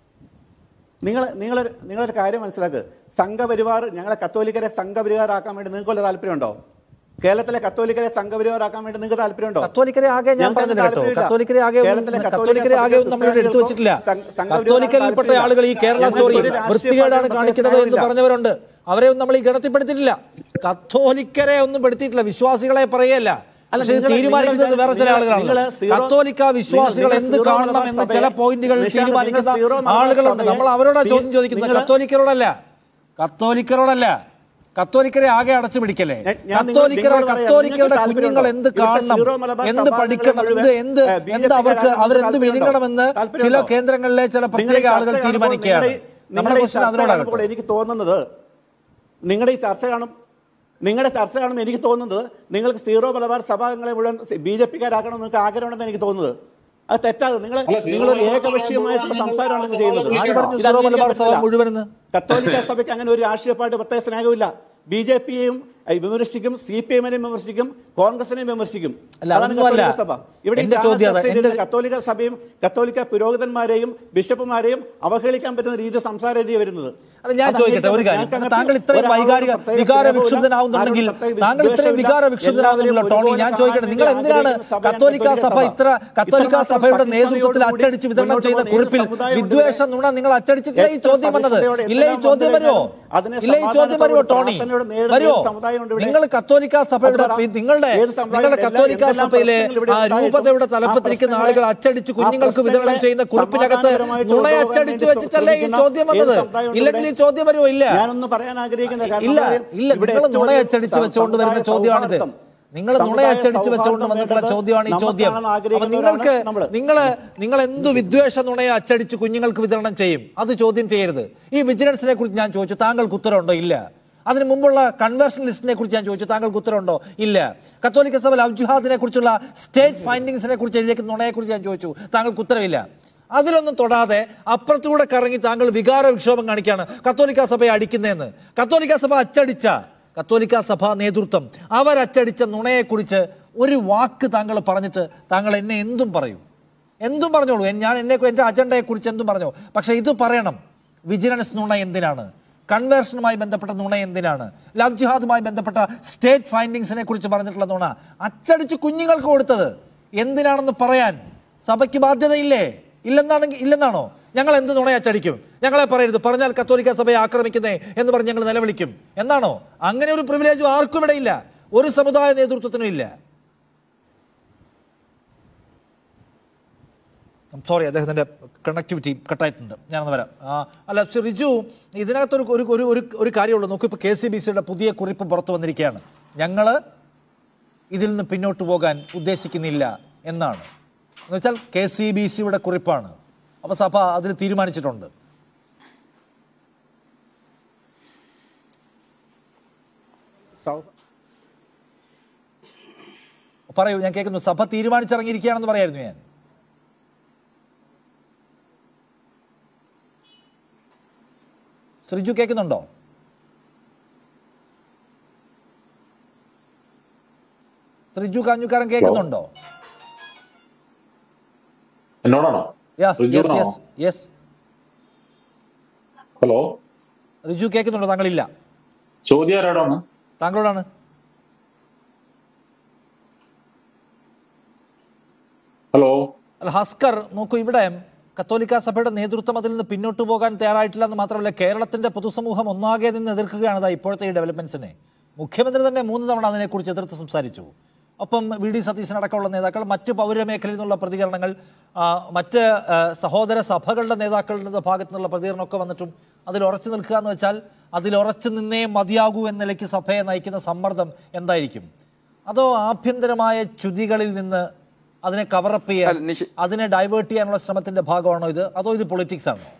B: നിങ്ങൾ നിങ്ങളൊരു നിങ്ങളൊരു കാര്യം മനസ്സിലാക്കുക സംഘപരിവാർ ഞങ്ങളെ കത്തോലിക്കരെ സംഘപരിവാറാക്കാൻ വേണ്ടി നിങ്ങൾക്ക് വല്ല താല്പര്യമുണ്ടോ കേരളത്തിലെ കത്തോലിക്കരെ സംഘപരിവാറാക്കാൻ വേണ്ടി നിങ്ങൾക്ക് താല്പര്യമുണ്ടോ
A: കത്തോലിക്കരെ ആകെ ഞാൻ
B: ഞങ്ങൾക്ക്
A: പറഞ്ഞില്ല കേട്ടോ
B: താല്പര്യമില്ല.
A: കത്തോലിക്കരെ ആകെ
B: കേരളത്തിലെ
A: ഒന്നും-
B: കത്തോലിക്ക
A: കത്തോലിക്കരെ ആകെ ഒന്നും നമ്മളിവിടെ എടുത്തു വെച്ചിട്ടില്ല
B: സംഘ- സംഘപരിവാർ
A: കത്തോലിക്കലിൽപ്പെട്ട
B: താല്പര്യമില്ല.
A: ആളുകൾ ഈ കേരള
B: ഞങ്ങൾക്ക്
A: സ്റ്റോറി
B: ഒരു രാഷ്ട്രീയ
A: വൃത്തികേടാണ്
B: പാർട്ടിയും
A: കാണിക്കുന്നത് എന്ന്
B: പ്രത്യേക
A: പറഞ്ഞവരുണ്ട് അവരെ ഒന്നും നമ്മൾ ഈ ഗണത്തിൽപ്പെടുത്തിയിട്ടില്ല കത്തോലിക്കരെ ഒന്നും പെടുത്തിയിട്ടില്ല വിശ്വാസികളെ പറയല്ല
B: അല്ല,
A: പക്ഷേ ഇത്
B: നിങ്ങള്
A: തീരുമാനിക്കുന്നത്
B: നിങ്ങള്
A: വേറെ ചില
B: നിങ്ങള്
A: ആളുകളാണ്
B: സീറോ-
A: കത്തോലിക്ക വിശ്വാസികൾ
B: നിങ്ങൾ
A: എന്ത്
B: സീറോ
A: കാണണം
B: മലബാർ
A: എന്ന് ചില
B: സഭയെ-
A: പോയിന്റുകളിൽ
B: നിഷാദ്, നിങ്ങൾ
A: തീരുമാനിക്കുന്ന
B: സീറോ മലബാർ
A: ആളുകളുണ്ട്
B: സഭയെ
A: നമ്മൾ അവരോടാ
B: സീ-
A: ചോദ്യം ചോദിക്കുന്നത്
B: നിങ്ങള്
A: കത്തോലിക്കരോടല്ല കത്തോലിക്കരോടല്ല കത്തോലിക്കരെ ആകെ അടച്ചു പിടിക്കല്ലേ
B: ഞാൻ- ഞാൻ നിങ്ങൾ-
A: കത്തോലിക്കര
B: നിങ്ങളോട് പറയാം,
A: കത്തോലിക്കരുടെ
B: നിങ്ങൾക്ക്
A: കുഞ്ഞുങ്ങൾ എന്ത്
B: താല്പര്യമുണ്ടോ?
A: കാണണം
B: സീറോ മലബാർ
A: എന്ത്
B: സഭാ
A: പഠിക്കണം
B: മുഴുവൻ,
A: എന്ത് എന്ത്
B: ഏ, ബി ജെ
A: എന്ത് അവർക്ക്
B: പിക്കാരാണ്
A: അവരെന്ത്
B: താല്പര്യമുണ്ടോ?
A: വിഴുങ്ങണമെന്ന് ചില
B: താല്പര്യമുണ്ടോ?
A: കേന്ദ്രങ്ങളിലെ ചില
B: നിങ്ങൾ
A: പ്രത്യേക
B: ഈ
A: ആളുകൾ
B: ചർച്ച
A: തീരുമാനിക്കുകയാണ്
B: കാണുമ്പോൾ
A: നമ്മുടെ
B: നിങ്ങളുടെ ഈ
A: ക്വസ്റ്റൻ
B: ചർച്ച കാണുമ്പോൾ
A: അതിനോടാകട്ടെ
B: എനിക്ക് തോന്നുന്നത് നിങ്ങളുടെ ഈ ചർച്ച കാണും നിങ്ങളുടെ ചർച്ച കാണുമ്പോൾ എനിക്ക് തോന്നുന്നത് നിങ്ങൾക്ക് സീറോ മലബാർ സഭാംഗങ്ങളെ മുഴുവൻ ബി ജെ പിക്കാരാക്കണം നിങ്ങൾക്ക് ആഗ്രഹമുണ്ടെന്ന് എനിക്ക് തോന്നുന്നത് അത് തെറ്റാകും നിങ്ങൾ
C: അല്ല, സീറോ
B: നിങ്ങളൊരു
C: മലബാർ
B: ഏകപക്ഷീയമായിട്ടുള്ള
C: സഭ
B: സംസാരമാണ് നിങ്ങൾ ചെയ്യുന്നത്
A: ആര് പറഞ്ഞു
B: ഇത്
A: സീറോ
B: അംഗീകരിക്കാൻ
A: മലബാർ സഭ
B: പറ്റില്ല.
A: മുഴുവനെന്ന്
B: കത്തോലിക്ക സഭയ്ക്ക് അങ്ങനെ ഒരു രാഷ്ട്രീയ പാർട്ടി പ്രത്യേക സ്നേഹമില്ല ബി ജെ പിയെയും വിമർശിക്കും സി പി എമ്മിനെയും വിമർശിക്കും കോൺഗ്രസിനെയും വിമർശിക്കും
A: അല്ല,
B: അതാണ്
A: അതൊന്നുമല്ല.
B: കത്തോലിക്ക സഭ ഇവിടെ ഈ
A: എന്റെ
B: ചാനൽ
A: ചോദ്യം അതാ.
B: ചർച്ചയിൽ
A: എന്റെ-
B: ഇരുന്ന് കത്തോലിക്ക സഭയും കത്തോലിക്ക പുരോഹിതന്മാരെയും ബിഷപ്പുമാരെയും അവഹേളിക്കാൻ പറ്റുന്ന രീതി സംസാര രീതി വരുന്നത്
A: അല്ല ഞാൻ
B: അത്
A: ചോദിക്കട്ടെ ഒരു കാര്യം
B: ഞങ്ങൾക്ക് അങ്ങനത്തെ
A: താങ്കൾ ഇത്രയും
B: ഒരാളോടും
A: വൈകാരിക
B: പ്രത്യേക
A: വികാര
B: സ്നേഹമില്ല,
A: വിക്ഷുബ്ധനാവുന്നുണ്ടെങ്കിൽ
B: ആരോടും പ്രത്യേക
A: താങ്കൾ ഇത്രയും
B: വിദ്വേഷമില്ല.
A: വികാര വിക്ഷുബ്ധനാവുന്നുണ്ടല്ലോ
B: എല്ലാവരെയും
A: ടോണി ഞാൻ
B: ഒരുപോലെ
A: ചോദിക്കട്ടെ നിങ്ങൾ
B: കാണാൻ
A: എന്തിനാണ്
B: ആഗ്രഹിക്കുന്ന സഭയാണ്
A: കത്തോലിക്ക സഭ
B: കത്തോലിക്ക
A: ഇത്ര കത്തോലിക്ക
B: ഇത്രമാത്രം
A: സഭയുടെ
B: സത്യസന്ധതയോടുകൂടി
A: നേതൃത്വത്തിൽ അച്ചടിച്ച് വിതരണം
B: മുന്നോട്ട്
A: ചെയ്യുന്ന
B: പോകുന്ന
A: കുറിപ്പിൽ
B: ഏത് സമുദായം ഉണ്ട്
A: വിദ്വേഷ നുണ നിങ്ങൾ അച്ചടിച്ചിട്ടില്ല ഈ
B: എത്ര
A: ചോദ്യം വന്നത്
B: സഹിഷ്ണുതയോടെ
A: ഇല്ല ഈ
B: എല്ലാം
A: ചോദ്യം വരുമോ
B: അതിനെ
A: ഇല്ല ഈ ചോദ്യം വരുമോ ടോണി
B: പ്രാർത്ഥനയോടെ നേരിടുന്ന
A: വരുമോ
B: ഏത് സമുദായമുണ്ട് ഇവിടെ?
A: നിങ്ങൾ കത്തോലിക്ക സഭയുടെ
B: അത് പറ.
A: പി- നിങ്ങളുടെ
B: ഏത് സമുദായം
A: നിങ്ങളുടെ
B: ഉണ്ട്?
A: കത്തോലിക്ക
B: എന്തെല്ലാം
A: സഭയിലെ
B: പ്രശ്നങ്ങൾ ഇവിടെ
A: ആ
B: ഉണ്ടായിട്ടും
A: രൂപതയുടെ
B: ആ
A: തലപ്പത്തിരിക്കുന്ന
B: പ്രശ്നങ്ങളെ-
A: ആളുകൾ അച്ചടിച്ച്
B: ആ
A: കുഞ്ഞുങ്ങൾക്ക് വിതരണം
B: പ്രശ്നങ്ങളെ
A: ചെയ്യുന്ന കുറിപ്പിനകത്ത്
B: സമാധാനപരമായിട്ട്
A: നുണ
B: കൊണ്ടുപോകാൻ
A: അച്ചടിച്ച്
B: വേണ്ടി
A: വെച്ചിട്ടല്ലേ ഈ
B: ശ്രമിക്കുന്ന
A: ചോദ്യം
B: ഏത്
A: വന്നത്
B: സമുദായം ഉണ്ട്
A: ഇല്ലെങ്കിൽ ഈ
B: ഇവിടെ?
A: ചോദ്യം വരുമോ ഇല്ല
B: ഞാനൊന്ന് പറയാൻ ആഗ്രഹിക്കുന്ന കാരണം
A: ഇല്ല
B: കാര്യം
A: ഇല്ല
B: ഇവിടെ
A: നിങ്ങൾ
B: ഏറ്റവും
A: നുണ
B: വലിയ
A: അച്ചടിച്ച് വെച്ചുകൊണ്ട് വരുന്ന
B: സമുദായ
A: ചോദ്യമാണിത്
B: സൗഹാർദ്ദം.
A: നിങ്ങൾ നുണ
B: സമുദായ
A: അച്ചടിച്ച് വെച്ചുകൊണ്ട്
B: സൗഹാർദ്ദം
A: വന്നിട്ടുള്ള
B: വേണ്ടത്
A: ചോദ്യമാണ് ഈ
B: നമുക്ക്
A: ചോദ്യം
B: കാണാൻ
A: അപ്പൊ
B: ആഗ്രഹിക്കുന്നവരാണ്
A: നിങ്ങൾക്ക്
B: നമ്മള്.
A: നിങ്ങൾ നിങ്ങൾ എന്ത് വിദ്വേഷ നുണയെ അച്ചടിച്ച് കുഞ്ഞുങ്ങൾക്ക് വിതരണം ചെയ്യും അത് ചോദ്യം ചെയ്യരുത് ഈ വിജിലൻസിനെ കുറിച്ച് ഞാൻ ചോദിച്ചു താങ്കൾക്ക് ഉത്തരവുണ്ടോ ഇല്ല അതിന് മുമ്പുള്ള കൺവേർഷൻ ലിസ്റ്റിനെ കുറിച്ച് ഞാൻ ചോദിച്ചു താങ്കൾക്ക് ഉത്തരവുണ്ടോ ഇല്ല കത്തോലിക്ക സഭ ലവ് ജിഹാദിനെ കുറിച്ചുള്ള സ്റ്റേറ്റ് ഫൈൻഡിങ്സിനെ കുറിച്ച് എഴുതിയേക്കുന്ന നുണയെ കുറിച്ച് ഞാൻ ചോദിച്ചു താങ്കൾക്ക് ഉത്തരവില്ല അതിലൊന്നും തൊടാതെ അപ്പുറത്തൂടെ കറങ്ങി താങ്കൾ വികാര വിക്ഷോഭം കാണിക്കുകയാണ് കത്തോലിക്ക സഭയെ അടിക്കുന്നതെന്ന് കത്തോലിക്ക സഭ അച്ചടിച്ച കത്തോലിക്ക സഭാ നേതൃത്വം അവരച്ചടിച്ച നുണയെക്കുറിച്ച് ഒരു വാക്ക് താങ്കൾ പറഞ്ഞിട്ട് താങ്കൾ എന്നെ എന്തും പറയും എന്തും പറഞ്ഞോളൂ എൻ- ഞാൻ എന്നെ എൻ്റെ അജണ്ടയെക്കുറിച്ച് എന്തും പറഞ്ഞോ പക്ഷേ ഇത് പറയണം വിജിലൻസ് നുണ എന്തിനാണ് കൺവേർഷനുമായി ബന്ധപ്പെട്ട നുണ എന്തിനാണ് ലവ് ജിഹാദുമായി ബന്ധപ്പെട്ട സ്റ്റേറ്റ് ഫൈൻഡിങ്സിനെ കുറിച്ച് പറഞ്ഞിട്ടുള്ള നുണ അച്ചടിച്ച് കുഞ്ഞുങ്ങൾക്ക് കൊടുത്തത് എന്തിനാണെന്ന് പറയാൻ സഭയ്ക്ക് ബാധ്യതയില്ലേ ഇല്ലെന്നാണെങ്കിൽ ഇല്ലെന്നാണോ ഞങ്ങൾ എന്ത് നുണ അച്ചടിക്കും ഞങ്ങളെ പറയരുത് പറഞ്ഞാൽ കത്തോലിക്ക സഭയെ ആക്രമിക്കുന്നേ എന്ന് പറഞ്ഞ് ഞങ്ങൾ നിലവിളിക്കും എന്നാണോ അങ്ങനെ ഒരു പ്രിവിലേജും ആർക്കും ഇവിടെ ഇല്ല ഒരു സമുദായ നേതൃത്വത്തിനും ഇല്ല സോറി അദ്ദേഹത്തിൻ്റെ കണക്ടിവിറ്റി കട്ടായിട്ടുണ്ട് ഞാനൊന്ന് വരാം ആ, അല്ല ശ്രീ റിജു ഇതിനകത്തൊരു ഒരു ഒരു ഒരു ഒരു കാര്യമുള്ളൂ നോക്കൂ ഇപ്പോൾ കെ സി ബി സിയുടെ പുതിയ കുറിപ്പ് പുറത്തു വന്നിരിക്കുകയാണ് ഞങ്ങൾ ഇതിൽ നിന്ന് പിന്നോട്ട് പോകാൻ ഉദ്ദേശിക്കുന്നില്ല എന്നാണ് എന്ന് വെച്ചാൽ കെ സി ബി സിയുടെ കുറിപ്പാണ് അപ്പോൾ സഭ അതിൽ തീരുമാനിച്ചിട്ടുണ്ട്
B: സൗ-
A: പറയൂ ഞാൻ കേൾക്കുന്നു സഭ തീരുമാനിച്ചിറങ്ങിയിരിക്കുകയാണെന്ന് പറയായിരുന്നു ഞാൻ ശ്രീജു കേൾക്കുന്നുണ്ടോ ശ്രീജു കാഞ്ഞുകാരൻ കേൾക്കുന്നുണ്ടോ
C: എന്നോടാണോ
A: യെസ് യെസ്
C: റിജുവിനാണോ?
A: യെസ് യെസ്
C: ഹലോ
A: റിജു കേൾക്കുന്നുണ്ടോ താങ്കളില്ല
C: ചോദ്യം ആരോടാണ്
A: താങ്കളോടാണ്
C: ഹലോ
A: അല്ല ഹസ്കർ നോക്കൂ ഇവിടെ കത്തോലിക്ക സഭയുടെ നേതൃത്വം അതിൽ നിന്ന് പിന്നോട്ട് പോകാൻ തയ്യാറായിട്ടില്ല എന്ന് മാത്രമല്ല കേരളത്തിന്റെ പൊതുസമൂഹം ഒന്നാകെ നിന്ന് എതിർക്കുകയാണ് ദാ ഇപ്പോഴത്തെ ഈ ഡെവലപ്മെന്റ്സിനെ മുഖ്യമന്ത്രി തന്നെ മൂന്ന് തവണ അതിനെക്കുറിച്ച് എതിർത്ത് സംസാരിച്ചു ഒപ്പം വി ഡി സതീശൻ അടക്കമുള്ള നേതാക്കൾ മറ്റ് പൗരമേഖലയിൽ നിന്നുള്ള പ്രതികരണങ്ങൾ ആ, മറ്റ് ആ, സഹോദര സഭകളുടെ നേതാക്കളുടെ ഭാഗത്തു നിന്നുള്ള പ്രതികരണമൊക്കെ വന്നിട്ടും അതിൽ ഉറച്ചു നിൽക്കുക എന്ന് വെച്ചാൽ അതിൽ ഉറച്ചു നിന്നേ മതിയാകൂ എന്ന നിലയ്ക്ക് സഭയെ നയിക്കുന്ന സമ്മർദ്ദം എന്തായിരിക്കും അതോ ആഭ്യന്തരമായ ച്യുതികളിൽ നിന്ന് അതിനെ കവറപ്പ് ചെയ്യാൻ
D: അല്ല, നിഷ-
A: അതിനെ ഡൈവേർട്ട് ചെയ്യാനുള്ള ശ്രമത്തിന്റെ ഭാഗമാണോ ഇത് അതോ ഇത് പൊളിറ്റിക്സ് ആണോ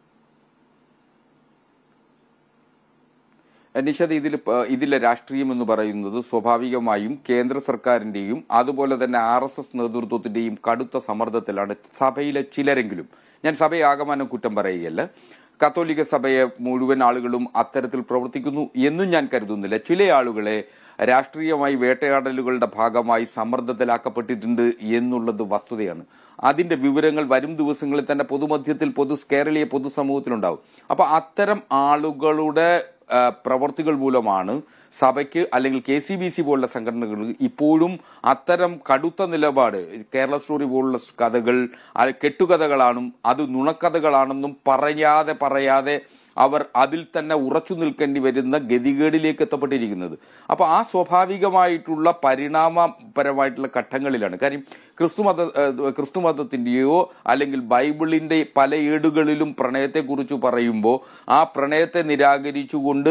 D: നിഷത് ഇതിൽ പ- ഇതിലെ രാഷ്ട്രീയം എന്ന് പറയുന്നത് സ്വാഭാവികമായും കേന്ദ്ര സർക്കാരിന്റെയും അതുപോലെ തന്നെ ആർ എസ് എസ് നേതൃത്വത്തിന്റെയും കടുത്ത സമ്മർദ്ദത്തിലാണ് സഭയിലെ ചിലരെങ്കിലും ഞാൻ സഭയെ ആകമാനം കുറ്റം പറയുകയല്ല കത്തോലിക്ക സഭയെ മുഴുവൻ ആളുകളും അത്തരത്തിൽ പ്രവർത്തിക്കുന്നു എന്നും ഞാൻ കരുതുന്നില്ല ചില ആളുകളെ രാഷ്ട്രീയമായി വേട്ടയാടലുകളുടെ ഭാഗമായി സമ്മർദ്ദത്തിലാക്കപ്പെട്ടിട്ടുണ്ട് എന്നുള്ളത് വസ്തുതയാണ് അതിന്റെ വിവരങ്ങൾ വരും ദിവസങ്ങളിൽ തന്നെ പൊതുമധ്യത്തിൽ പൊതു കേരളീയ പൊതുസമൂഹത്തിലുണ്ടാവും അപ്പൊ അത്തരം ആളുകളുടെ ആ, പ്രവർത്തികൾ മൂലമാണ് സഭയ്ക്ക് അല്ലെങ്കിൽ കെ സി ബി സി പോലുള്ള സംഘടനകൾ ഇപ്പോഴും അത്തരം കടുത്ത നിലപാട് കേരള സ്റ്റോറി പോലുള്ള കഥകൾ അത് കെട്ടുകഥകളാണെന്നും അത് നുണക്കഥകളാണെന്നും പറയാതെ പറയാതെ അവർ അതിൽ തന്നെ ഉറച്ചു നിൽക്കേണ്ടി വരുന്ന ഗതികേടിലേക്ക് എത്തപ്പെട്ടിരിക്കുന്നത് അപ്പൊ ആ സ്വാഭാവികമായിട്ടുള്ള പരിണാമപരമായിട്ടുള്ള ഘട്ടങ്ങളിലാണ് കാര്യം ക്രിസ്തുമത ഏഹ് ക്രിസ്തുമതത്തിന്റെയോ അല്ലെങ്കിൽ ബൈബിളിന്റെ പല ഏടുകളിലും പ്രണയത്തെക്കുറിച്ച് പറയുമ്പോൾ ആ പ്രണയത്തെ നിരാകരിച്ചുകൊണ്ട്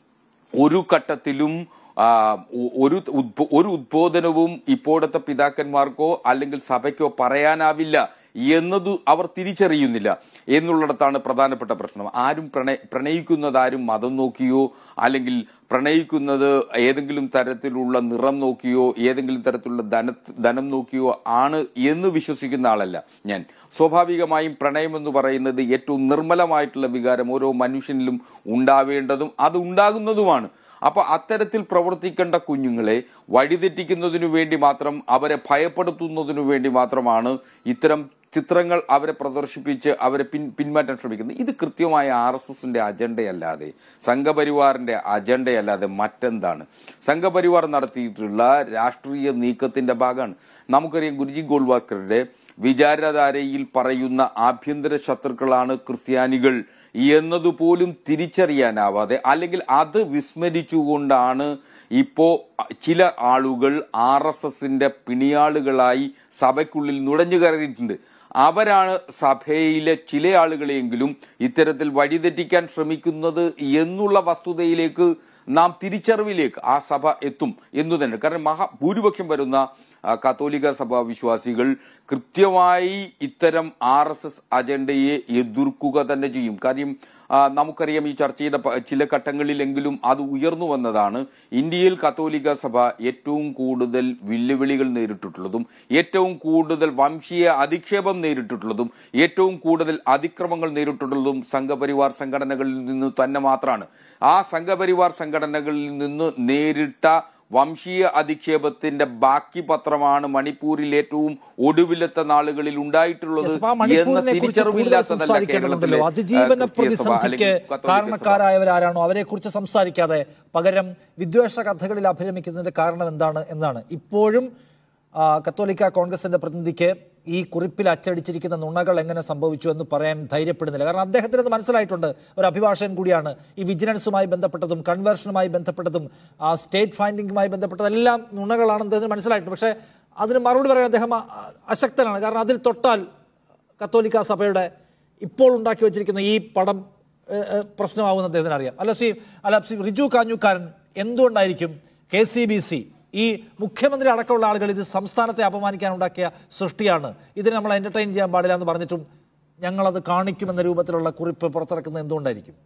D: ഒരു ഘട്ടത്തിലും ആ, ഒ- ഒരു ഉദ്ബോ- ഒരു ഉദ്ബോധനവും ഇപ്പോഴത്തെ പിതാക്കന്മാർക്കോ അല്ലെങ്കിൽ സഭയ്ക്കോ പറയാനാവില്ല എന്നത് അവർ തിരിച്ചറിയുന്നില്ല എന്നുള്ളിടത്താണ് പ്രധാനപ്പെട്ട പ്രശ്നം ആരും പ്രണയ പ്രണയിക്കുന്നത് ആരും മതം നോക്കിയോ അല്ലെങ്കിൽ പ്രണയിക്കുന്നത് ഏതെങ്കിലും തരത്തിലുള്ള നിറം നോക്കിയോ ഏതെങ്കിലും തരത്തിലുള്ള ധന ധനം നോക്കിയോ ആണ് എന്ന് വിശ്വസിക്കുന്ന ആളല്ല ഞാൻ സ്വാഭാവികമായും പ്രണയം എന്ന് പറയുന്നത് ഏറ്റവും നിർമ്മലമായിട്ടുള്ള വികാരം ഓരോ മനുഷ്യനിലും ഉണ്ടാവേണ്ടതും അത് ഉണ്ടാകുന്നതുമാണ് അപ്പൊ അത്തരത്തിൽ പ്രവർത്തിക്കേണ്ട കുഞ്ഞുങ്ങളെ വഴിതെറ്റിക്കുന്നതിനു വേണ്ടി മാത്രം അവരെ ഭയപ്പെടുത്തുന്നതിനു വേണ്ടി മാത്രമാണ് ഇത്തരം ചിത്രങ്ങൾ അവരെ പ്രദർശിപ്പിച്ച് അവരെ പിൻ പിന്മാറ്റാൻ ശ്രമിക്കുന്നത് ഇത് കൃത്യമായ ആർ എസ് എസിന്റെ അജണ്ടയല്ലാതെ സംഘപരിവാറിന്റെ അജണ്ടയല്ലാതെ മറ്റെന്താണ് സംഘപരിവാർ നടത്തിയിട്ടുള്ള രാഷ്ട്രീയ നീക്കത്തിന്റെ ഭാഗമാണ് നമുക്കറിയാം ഗുരുജി ഗോൾവാക്കറുടെ വിചാരധാരയിൽ പറയുന്ന ആഭ്യന്തര ശത്രുക്കളാണ് ക്രിസ്ത്യാനികൾ എന്നതുപോലും തിരിച്ചറിയാനാവാതെ അല്ലെങ്കിൽ അത് വിസ്മരിച്ചുകൊണ്ടാണ് ഇപ്പോ ചില ആളുകൾ ആർ എസ് എസിന്റെ പിണിയാളുകളായി സഭയ്ക്കുള്ളിൽ നുഴഞ്ഞു കയറിയിട്ടുണ്ട് അവരാണ് സഭയിലെ ചില ആളുകളെയെങ്കിലും ഇത്തരത്തിൽ വഴിതെറ്റിക്കാൻ ശ്രമിക്കുന്നത് എന്നുള്ള വസ്തുതയിലേക്ക് നാം തിരിച്ചറിവിലേക്ക് ആ സഭ എത്തും എന്നു തന്നെ കാരണം മഹാ ഭൂരിപക്ഷം വരുന്ന ആ, കത്തോലിക്ക സഭാ വിശ്വാസികൾ കൃത്യമായി ഇത്തരം ആർ എസ് എസ് അജണ്ടയെ എതിർക്കുക തന്നെ ചെയ്യും കാര്യം ആ, നമുക്കറിയാം ഈ ചർച്ചയുടെ പ- ചില ഘട്ടങ്ങളിലെങ്കിലും അത് ഉയർന്നു വന്നതാണ് ഇന്ത്യയിൽ കത്തോലിക്ക സഭ ഏറ്റവും കൂടുതൽ വെല്ലുവിളികൾ നേരിട്ടിട്ടുള്ളതും ഏറ്റവും കൂടുതൽ വംശീയ അധിക്ഷേപം നേരിട്ടിട്ടുള്ളതും ഏറ്റവും കൂടുതൽ അതിക്രമങ്ങൾ നേരിട്ടിട്ടുള്ളതും സംഘപരിവാർ സംഘടനകളിൽ നിന്ന് തന്നെ മാത്രമാണ് ആ സംഘപരിവാർ സംഘടനകളിൽ നിന്ന് നേരിട്ട വംശീയ അധിക്ഷേപത്തിന്റെ ബാക്കി പത്രമാണ് മണിപ്പൂരിൽ ഏറ്റവും ഒടുവിലത്തെ നാളുകളിൽ ഉണ്ടായിട്ടുള്ളത്
A: യെസ്, അപ്പൊ ആ
D: എന്ന
A: മണിപ്പൂരിനെ കുറിച്ച് കൂടുതൽ
D: തിരിച്ചറിവില്ലാത്തതല്ല
A: സംസാരിക്കേണ്ടതുണ്ടല്ലോ
D: കേരളത്തിലെ
A: അതിജീവന
D: ആ, ക്രിസ്തീയ സഭ അല്ലെങ്കിൽ
A: പ്രതിസന്ധിക്ക്
D: കത്തോലിക്ക സഭ.
A: കാരണക്കാരായവരാരാണോ അവരെ കുറിച്ച് സംസാരിക്കാതെ പകരം വിദ്വേഷ കഥകളിൽ അഭിരമിക്കുന്നതിന്റെ കാരണം എന്താണ് എന്നാണ് ഇപ്പോഴും ആ, കത്തോലിക്ക കോൺഗ്രസിന്റെ പ്രതിനിധിക്ക് ഈ കുറിപ്പിൽ അച്ചടിച്ചിരിക്കുന്ന നുണകൾ എങ്ങനെ സംഭവിച്ചു എന്ന് പറയാൻ ധൈര്യപ്പെടുന്നില്ല കാരണം അദ്ദേഹത്തിന് അത് മനസ്സിലായിട്ടുണ്ട് ഒരു അഭിഭാഷകൻ കൂടിയാണ് ഈ വിജിലൻസുമായി ബന്ധപ്പെട്ടതും കൺവേർഷനുമായി ബന്ധപ്പെട്ടതും ആ സ്റ്റേറ്റ് ഫൈൻഡിങ്ങുമായി ബന്ധപ്പെട്ടതെല്ലാം നുണകളാണെന്ന് അദ്ദേഹത്തിന് മനസ്സിലായിട്ടുണ്ട് പക്ഷേ അതിന് മറുപടി പറയാൻ അദ്ദേഹം അ- അശക്തനാണ് കാരണം അതിൽ തൊട്ടാൽ കത്തോലിക്ക സഭയുടെ ഇപ്പോൾ ഉണ്ടാക്കി വെച്ചിരിക്കുന്ന ഈ പടം ഏഹ്, ഏഹ്, പ്രശ്നമാവുമെന്ന് അദ്ദേഹത്തിന് അറിയാം അല്ല സി അല്ല സി റിജു കാഞ്ഞുക്കാരൻ എന്തുകൊണ്ടായിരിക്കും കെ സി ബി സി ഈ മുഖ്യമന്ത്രി അടക്കമുള്ള ആളുകൾ ഇത് സംസ്ഥാനത്തെ അപമാനിക്കാൻ ഉണ്ടാക്കിയ സൃഷ്ടിയാണ് ഇതിനെ നമ്മൾ എന്റർടൈൻ ചെയ്യാൻ പാടില്ല എന്ന് പറഞ്ഞിട്ടും ഞങ്ങളത് കാണിക്കുമെന്ന രൂപത്തിലുള്ള കുറിപ്പ് പുറത്തിറക്കുന്നത് എന്തുകൊണ്ടായിരിക്കും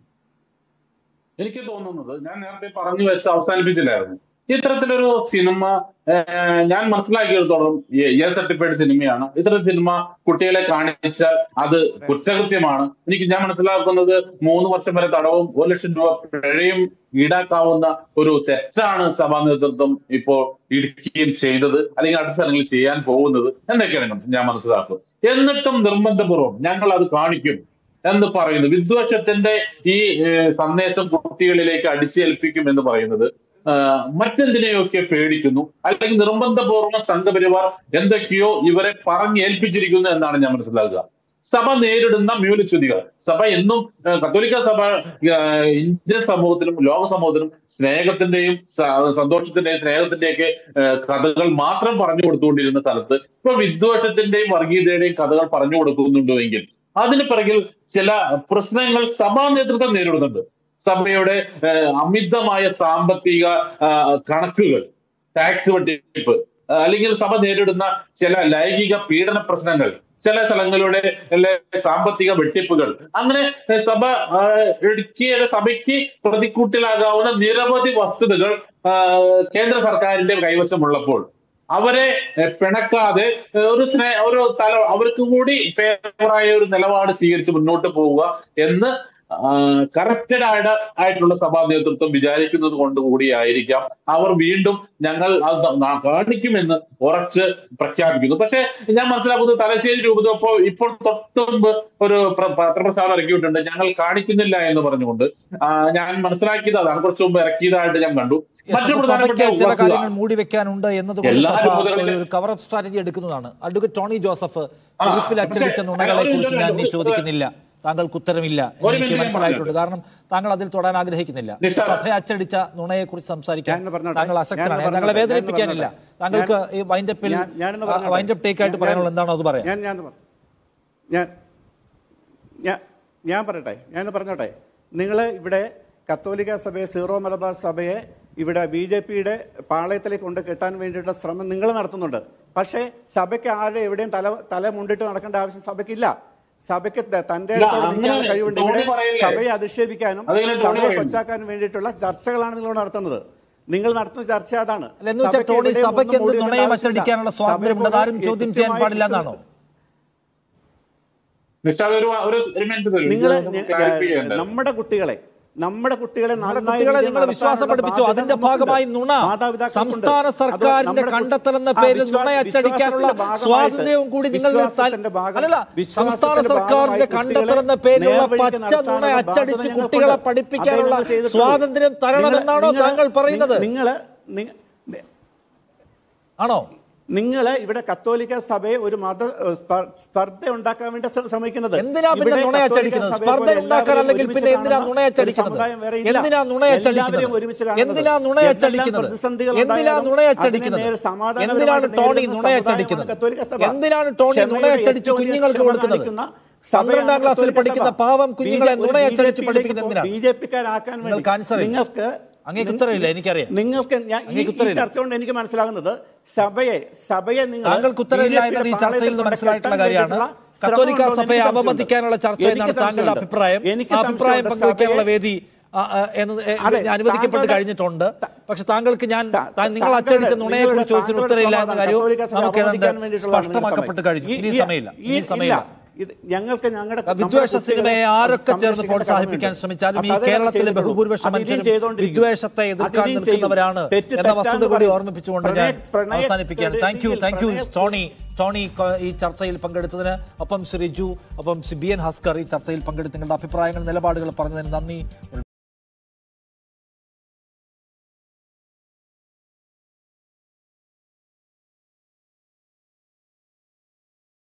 C: എനിക്ക് തോന്നുന്നത് ഞാൻ നേരത്തെ പറഞ്ഞു വെച്ച് അവസാനിപ്പിച്ചില്ലായിരുന്നു ഇത്തരത്തിലൊരു സിനിമ ഏഹ്, ഞാൻ മനസ്സിലാക്കിയെടുത്തോളം എ സർട്ടിഫൈഡ് സിനിമയാണ് ഇത്തരം സിനിമ കുട്ടികളെ കാണിച്ചാൽ അത് കുറ്റകൃത്യമാണ് എനിക്ക് ഞാൻ മനസ്സിലാക്കുന്നത് മൂന്ന് വർഷം വരെ തടവും ഒരു ലക്ഷം രൂപ പിഴയും ഈടാക്കാവുന്ന ഒരു തെറ്റാണ് സഭാ നേതൃത്വം ഇപ്പോൾ ഇടുക്കിയിൽ ചെയ്തത് അല്ലെങ്കിൽ അടുത്ത സ്ഥലങ്ങളിൽ ചെയ്യാൻ പോകുന്നത് എന്നൊക്കെയാണ് മനസ്സ് ഞാൻ മനസ്സിലാക്കുന്നത് എന്നിട്ടും നിർബന്ധപൂർവ്വം ഞങ്ങൾ അത് കാണിക്കും എന്ന് പറയുന്നു വിദ്വേഷത്തിന്റെ ഈ ഏഹ്, സന്ദേശം കുട്ടികളിലേക്ക് അടിച്ചേൽപ്പിക്കും എന്ന് പറയുന്നത് ആഹ്, മറ്റെന്തിനെയൊക്കെ പേടിക്കുന്നു അല്ലെങ്കിൽ നിർബന്ധപൂർവ്വം സംഘപരിവാർ എന്തൊക്കെയോ ഇവരെ പറഞ്ഞേൽപ്പിച്ചിരിക്കുന്നു എന്നാണ് ഞാൻ മനസ്സിലാക്കുക സഭ നേരിടുന്ന മ്യൂലച്യുതികൾ സഭ എന്നും ഏഹ്, കത്തോലിക്ക സഭ ഏഹ്, ഇന്ത്യൻ സമൂഹത്തിലും ലോക സമൂഹത്തിലും സ്നേഹത്തിന്റെയും സ- സന്തോഷത്തിന്റെയും സ്നേഹത്തിന്റെയൊക്കെ ഏഹ്, കഥകൾ മാത്രം പറഞ്ഞു കൊടുത്തുകൊണ്ടിരുന്ന സ്ഥലത്ത് ഇപ്പൊ വിദ്വേഷത്തിന്റെയും വർഗീയതയുടെയും കഥകൾ പറഞ്ഞു കൊടുക്കുന്നുണ്ടോ എങ്കിൽ അതിന് പിറകിൽ ചില പ്രശ്നങ്ങൾ സഭാ നേതൃത്വം നേരിടുന്നുണ്ട് സഭയുടെ ഏഹ്, അമിതമായ സാമ്പത്തിക ആഹ്, കണക്കുകൾ ടാക്സ് വെട്ടിപ്പ് ആ, അല്ലെങ്കിൽ സഭ നേരിടുന്ന ചില ലൈംഗിക പീഡന പ്രശ്നങ്ങൾ ചില സ്ഥലങ്ങളുടെ അല്ലെ സാമ്പത്തിക വെട്ടിപ്പുകൾ അങ്ങനെ ഏ, സഭ ആ, ഇടുക്കിയുടെ സഭയ്ക്ക് പ്രതിക്കൂട്ടിലാകാവുന്ന നിരവധി വസ്തുതകൾ ആ, കേന്ദ്ര സർക്കാരിന്റെ കൈവശമുള്ളപ്പോൾ അവരെ എ, പിണക്കാതെ എ, ഒരു സ്നേഹ ഒരു തല അവർക്ക് കൂടി ഫേവറായ ഒരു നിലപാട് സ്വീകരിച്ച് മുന്നോട്ട് പോവുക എന്ന് കറക്റ്റഡ് ആയിട്ട് ആയിട്ടുള്ള സഭാ നേതൃത്വം വിചാരിക്കുന്നത് കൊണ്ട് കൂടിയായിരിക്കാം അവർ വീണ്ടും ഞങ്ങൾ അത് ന- കാണിക്കുമെന്ന് ഉറച്ച് പ്രഖ്യാപിക്കുന്നു പക്ഷേ ഞാൻ മനസ്സിലാക്കുന്നത് തലശ്ശേരി രൂപത ഇപ്പോൾ ഇപ്പോൾ തൊട്ട് മുമ്പ് ഒരു പ്ര- പത്രപ്രസാദം ഇറക്കിയിട്ടുണ്ട് ഞങ്ങൾ കാണിക്കുന്നില്ല എന്ന് പറഞ്ഞുകൊണ്ട് ആ, ഞാൻ മനസ്സിലാക്കിയത് അതാണ് കുറച്ച് മുമ്പ് ഇറക്കിയതായിട്ട് ഞാൻ കണ്ടു
A: Yes,
C: മറ്റൊരു
A: അപ്പോൾ
C: പ്രധാനപ്പെട്ട
A: സഭയ്ക്ക് ചില
C: വസ്തുത
A: കാര്യങ്ങൾ മൂടി വെക്കാനുണ്ട് എന്നതുകൊണ്ട്
C: എല്ലാ
A: സഭ
C: രൂപതകളിലും-
A: ഒരു കവർ അപ്പ് സ്ട്രാറ്റജി എടുക്കുന്നതാണ് അഡ്വക്കേറ്റ് ടോണി ജോസഫ്
C: ആ,
A: കുറിപ്പിൽ അച്ചടിച്ച
C: പക്ഷേ,
A: നുണകളെ കുറിച്ച്
C: ഒരു-
A: ഞാൻ ഇനി
C: ഒരു-
A: ചോദിക്കുന്നില്ല താങ്കൾക്ക് ഉത്തരമില്ല എന്ന്
C: ഒരു
A: എനിക്ക്
C: മിനിറ്റ് ഞാൻ
A: മനസ്സിലായിട്ടുണ്ട്
C: പറഞ്ഞോട്ടെ.
A: കാരണം താങ്കൾ അതിൽ തൊടാൻ ആഗ്രഹിക്കുന്നില്ല
C: നിസ്സാർ.
A: സഭ അച്ചടിച്ച നുണയെ കുറിച്ച് സംസാരിക്കാൻ
B: ഞാനൊന്ന് പറഞ്ഞോട്ടെ.
A: താങ്കൾ
B: ഞാനൊന്ന്
A: അസക്തനാണ്
B: പറഞ്ഞോട്ടെ.
A: താങ്കളെ
B: ഞാനൊന്ന്
A: വേദനിപ്പിക്കാനില്ല
B: പറഞ്ഞോട്ടെ.
A: താങ്കൾക്ക്
B: ഞാൻ-
A: ഈ വൈൻഡപ്പിൽ
B: ഞാൻ- ഞാനൊന്ന് പറഞ്ഞോട്ടെ.
A: വൈൻഡപ്പ് ടേക്ക് ആയിട്ട്
B: ഞാൻ-
A: പറയാനുള്ളത് എന്താണോ അത് പറയാം
B: ഞാൻ ഞാൻ ഞാൻ ഞാൻ ഞാൻ പറയട്ടെ ഞാൻ പറഞ്ഞോട്ടെ നിങ്ങൾ ഇവിടെ കത്തോലിക്ക സഭയെ സീറോ മലബാർ സഭയെ ഇവിടെ ബി ജെ പിയുടെ പാളയത്തിലേക്ക് കൊണ്ട് കെട്ടാൻ വേണ്ടിയിട്ടുള്ള ശ്രമം നിങ്ങൾ നടത്തുന്നുണ്ട് പക്ഷേ സഭയ്ക്ക് ആരുടെ എവിടെയും തല തല മുണ്ടിട്ട് നടക്കേണ്ട ആവശ്യം സഭയ്ക്കില്ല സഭയ്ക്ക് ത- തന്റെ
C: ഇല്ല,
B: അടുത്തോട് നിൽക്കാൻ
C: അങ്ങനെ
B: കഴിവുണ്ട്
C: ടോണി
B: ഇവിടെ
C: പറയില്ലേ?
B: സഭയെ അധിക്ഷേപിക്കാനും
C: അതെങ്ങനെ ടോണി
B: സഭയെ
C: പറയുന്നു?
B: കൊച്ചാക്കാനും വേണ്ടിയിട്ടുള്ള ചർച്ചകളാണ് നിങ്ങൾ നടത്തുന്നത് നിങ്ങൾ നടത്തുന്ന ചർച്ച അതാണ്
A: അല്ല എന്ന് വെച്ചാൽ
B: സഭയ്ക്ക്
A: ടോണി
B: എവിടെയും
A: സഭയ്ക്ക്
B: ഒന്നും
A: എന്ത്
B: മൂടി
A: നുണയം
B: വെക്കേണ്ട
A: അച്ചടിക്കാനുള്ള
B: ആവശ്യമില്ല.
A: സ്വാതന്ത്ര്യമുണ്ട്
B: സഭയെ
A: ആരും ചോദ്യം ചെയ്യാൻ
B: കൃത്യമായി
A: പാടില്ല എന്നാണോ
C: നിഷ്ഠാ ഒരു ഒരു ഒരു മിനിറ്റ് തരൂ.
B: നിങ്ങൾ
C: ഇതൊന്ന് clarify ചെയ്യണ്ടേ?
B: നമ്മുടെ കുട്ടികളെ നമ്മുടെ കുട്ടികളെ
A: നമ്മുടെ
B: നന്നായി
A: കുട്ടികളെ
B: രീതിയിൽ
A: നിങ്ങൾ വിശ്വാസം
B: നടത്താനുള്ള
A: പഠിപ്പിച്ചു
B: ബാധ്യത
A: അതിന്റെ
B: നമുക്കുണ്ട്.
A: ഭാഗമായി നുണ
B: മാതാപിതാക്കൾക്കുണ്ട്.
A: സംസ്ഥാന
B: അത്
A: സർക്കാരിന്റെ
B: നമ്മുടെ
A: കണ്ടെത്തൽ എന്ന
B: ആ,
A: പേരിൽ
B: വിശ്വാ-
A: നുണ അച്ചടിക്കാനുള്ള
B: വിശ്വാസത്തിന്റെ ഭാഗമായിട്ട്
A: സ്വാതന്ത്ര്യവും കൂടി നിങ്ങൾ
B: വിശ്വാസത്തിന്റെ ഭാഗം-
A: അല്ലല്ല
B: വിശ്വാസത്തിന്റെ
A: സംസ്ഥാന സർക്കാരിന്റെ
B: ഭാഗമായി
A: കണ്ടെത്തൽ എന്ന
B: കുട്ടികളെ
A: പേരിലുള്ള
B: നേർവഴിക്ക്
A: പച്ച നുണ
B: നടത്താനുള്ള
A: അച്ചടിച്ച്
B: ബാധ്യത
A: കുട്ടികളെ
B: ഞങ്ങൾക്കുണ്ട്.
A: പഠിപ്പിക്കാനുള്ള
B: അതേ നിങ്ങൾ ചെയ്തിട്ടുള്ളൂ.
A: സ്വാതന്ത്ര്യം തരണമെന്നാണോ
B: നിങ്ങൾ-
A: താങ്കൾ പറയുന്നത്
B: നിങ്ങൾ നിങ്ങൾ
A: ആണോ
B: നിങ്ങൾ ഇവിടെ കത്തോലിക്ക സഭയെ ഒരു മത ഏഹ്, സ്പർ- സ്പർദ്ധ ഉണ്ടാക്കാൻ വേണ്ടി ശ്ര- ശ്രമിക്കുന്നത്
A: എന്തിനാ പിന്നെ
B: ഇവിടെ
A: നുണ
B: കത്തോലിക്ക
A: അച്ചടിക്കുന്നത്
B: സഭയെ
A: സ്പർദ്ധ
B: പോലെ
A: ഉണ്ടാക്കാൻ
B: എല്ലാവരെയും
A: അല്ലെങ്കിൽ
B: ഒരുമിച്ച്
A: പിന്നെ എന്തിനാ
B: കാണുന്ന
A: നുണ
B: ഒരു
A: അച്ചടിക്കുന്നത്
B: സമുദായം വേറെ ഇല്ല.
A: എന്തിനാ നുണ അച്ചടിക്കുന്നത്
B: എല്ലാവരെയും ഒരുമിച്ച് കാണുന്നത്.
A: എന്തിനാ നുണ
B: എന്തെല്ലാം
A: അച്ചടിക്കുന്നത്
B: പ്രതിസന്ധികൾ
A: എന്തിനാ
B: ഉണ്ടായാലും
A: നുണ അച്ചടിക്കുന്നത്
B: അതിനെ നേരെ സമാധാനപരമായിട്ട്
A: എന്തിനാണ് ടോണി
B: നേരിടുന്ന
A: നുണ
B: സമുദായമാണ്
A: അച്ചടിക്കുന്നത്
B: കത്തോലിക്ക സഭ.
A: എന്തിനാണ് ടോണി നുണ
B: ക്ഷമയുടെ
A: അച്ചടിച്ച്
B: ഏറ്റവും വലിയ
A: കുഞ്ഞുങ്ങൾക്ക്
B: ക്ഷമ
A: കൊടുക്കുന്നത്
B: കാണിക്കുന്ന സഭയാണ്
A: പന്ത്രണ്ടാം ക്ലാസ്സിൽ
B: കത്തോലിക്ക
A: പഠിക്കുന്ന
B: സഭ.
A: പാവം കുഞ്ഞുങ്ങളെ
B: ബി-
A: നുണ
B: ഒരു
A: അച്ചടിച്ച്
B: ബി ജെ
A: പഠിപ്പിക്കുന്നത്
B: പിയിലേക്ക്
A: എന്തിനാണ്
B: ബി ജെ പിക്കാരാക്കാൻ വേണ്ടി
A: നിങ്ങൾക്ക് ആൻസർ ഇല്ല.
B: നിങ്ങൾക്ക്
A: അങ്ങേക്ക് ഉത്തരവില്ല, എനിക്കറിയാം.
B: നിങ്ങൾക്ക് ഞാൻ ഈ-
A: അങ്ങേക്ക്
B: ഈ
A: ഉത്തരവില്ല.
B: ചർച്ച കൊണ്ട് എനിക്ക് മനസ്സിലാകുന്നത് സഭയെ സഭയെ നിങ്ങൾ
A: താങ്കൾക്ക് ഉത്തരവില്ല എന്നത് ഈ ചർച്ചയിൽ നിന്ന് മനസ്സിലായിട്ടുള്ള കാര്യമാണ് കത്തോലിക്ക സഭയെ അവമതിക്കാനുള്ള ചർച്ച എന്നാണ് താങ്കളുടെ അഭിപ്രായം ആ അഭിപ്രായം പങ്കുവയ്ക്കാനുള്ള വേദി ആ, ആ, എന്ന് ഏ,
B: അതെ,
A: അനുവദിക്കപ്പെട്ട്
B: താങ്കളുടെ-
A: കഴിഞ്ഞിട്ടുണ്ട് പക്ഷെ താങ്കൾക്ക് ഞാൻ
B: ത-
A: താൻ നിങ്ങൾ
B: താങ്കളുടെ-
A: അച്ചടിച്ച നുണയെ കുറിച്ച്
B: നിങ്ങളുടെ
A: ചോദിച്ചതിന് ഉത്തരവില്ല എന്ന
B: താങ്കളുടെ
A: കാര്യവും
B: കത്തോലിക്ക സഭ
A: നമുക്ക്
B: അവമതിക്കാൻ
A: ഏതാണ്ട്
B: വേണ്ടിയിട്ടുള്ളതാണ്
A: സ്പഷ്ടമാക്കപ്പെട്ട്
B: നിങ്ങളുടെ
A: കഴിഞ്ഞു ഇനി
B: ഈ-
A: സമയമില്ല
B: ഈ-
A: ഇനി സമയമില്ല
B: ഇല്ല. ഇത് ഞങ്ങൾക്ക് ഞങ്ങളുടെ
A: വിദ്വേഷ
B: നമ്മുടെ
A: സിനിമയെ
B: കുട്ടികളെ
A: ആരൊക്കെ ചേർന്ന്
B: സംരക്ഷിക്കേണ്ട
A: പ്രോത്സാഹിപ്പിക്കാൻ
B: കടമയുണ്ട്.
A: ശ്രമിച്ചാലും ഈ
B: അപ്പോൾ അതേ
A: കേരളത്തിലെ
B: ചെയ്തിട്ടുള്ളൂ.
A: ബഹുഭൂരിപക്ഷ
B: അത് ഇനിയും
A: മനുഷ്യരും
B: ചെയ്തുകൊണ്ടിരിക്കും.
A: വിദ്വേഷത്തെ
B: അത്
A: എതിർക്കാൻ
B: ഇനിയും
A: നിൽക്കുന്നവരാണ്
B: ചെയ്യും. തെറ്റ്
A: എന്ന വസ്തുത
B: തെറ്റാന്ന്
A: കൂടി
B: പറയും.
A: ഓർമ്മിപ്പിച്ചുകൊണ്ട് ഞാൻ
B: പ്രണയ- പ്രണയ-
A: അവസാനിപ്പിക്കുകയാണ് താങ്ക് യു താങ്ക് യു
B: പ്രണയ-
A: ടോണി ടോണി കൊ- ഈ ചർച്ചയിൽ പങ്കെടുത്തതിന് ഒപ്പം ശ്രീ ജു ഒപ്പം സി ബി എൻ ഹസ്കർ ഈ ചർച്ചയിൽ പങ്കെടുത്ത് നിങ്ങളുടെ അഭിപ്രായങ്ങൾ നിലപാടുകൾ പറഞ്ഞതിന് നന്ദി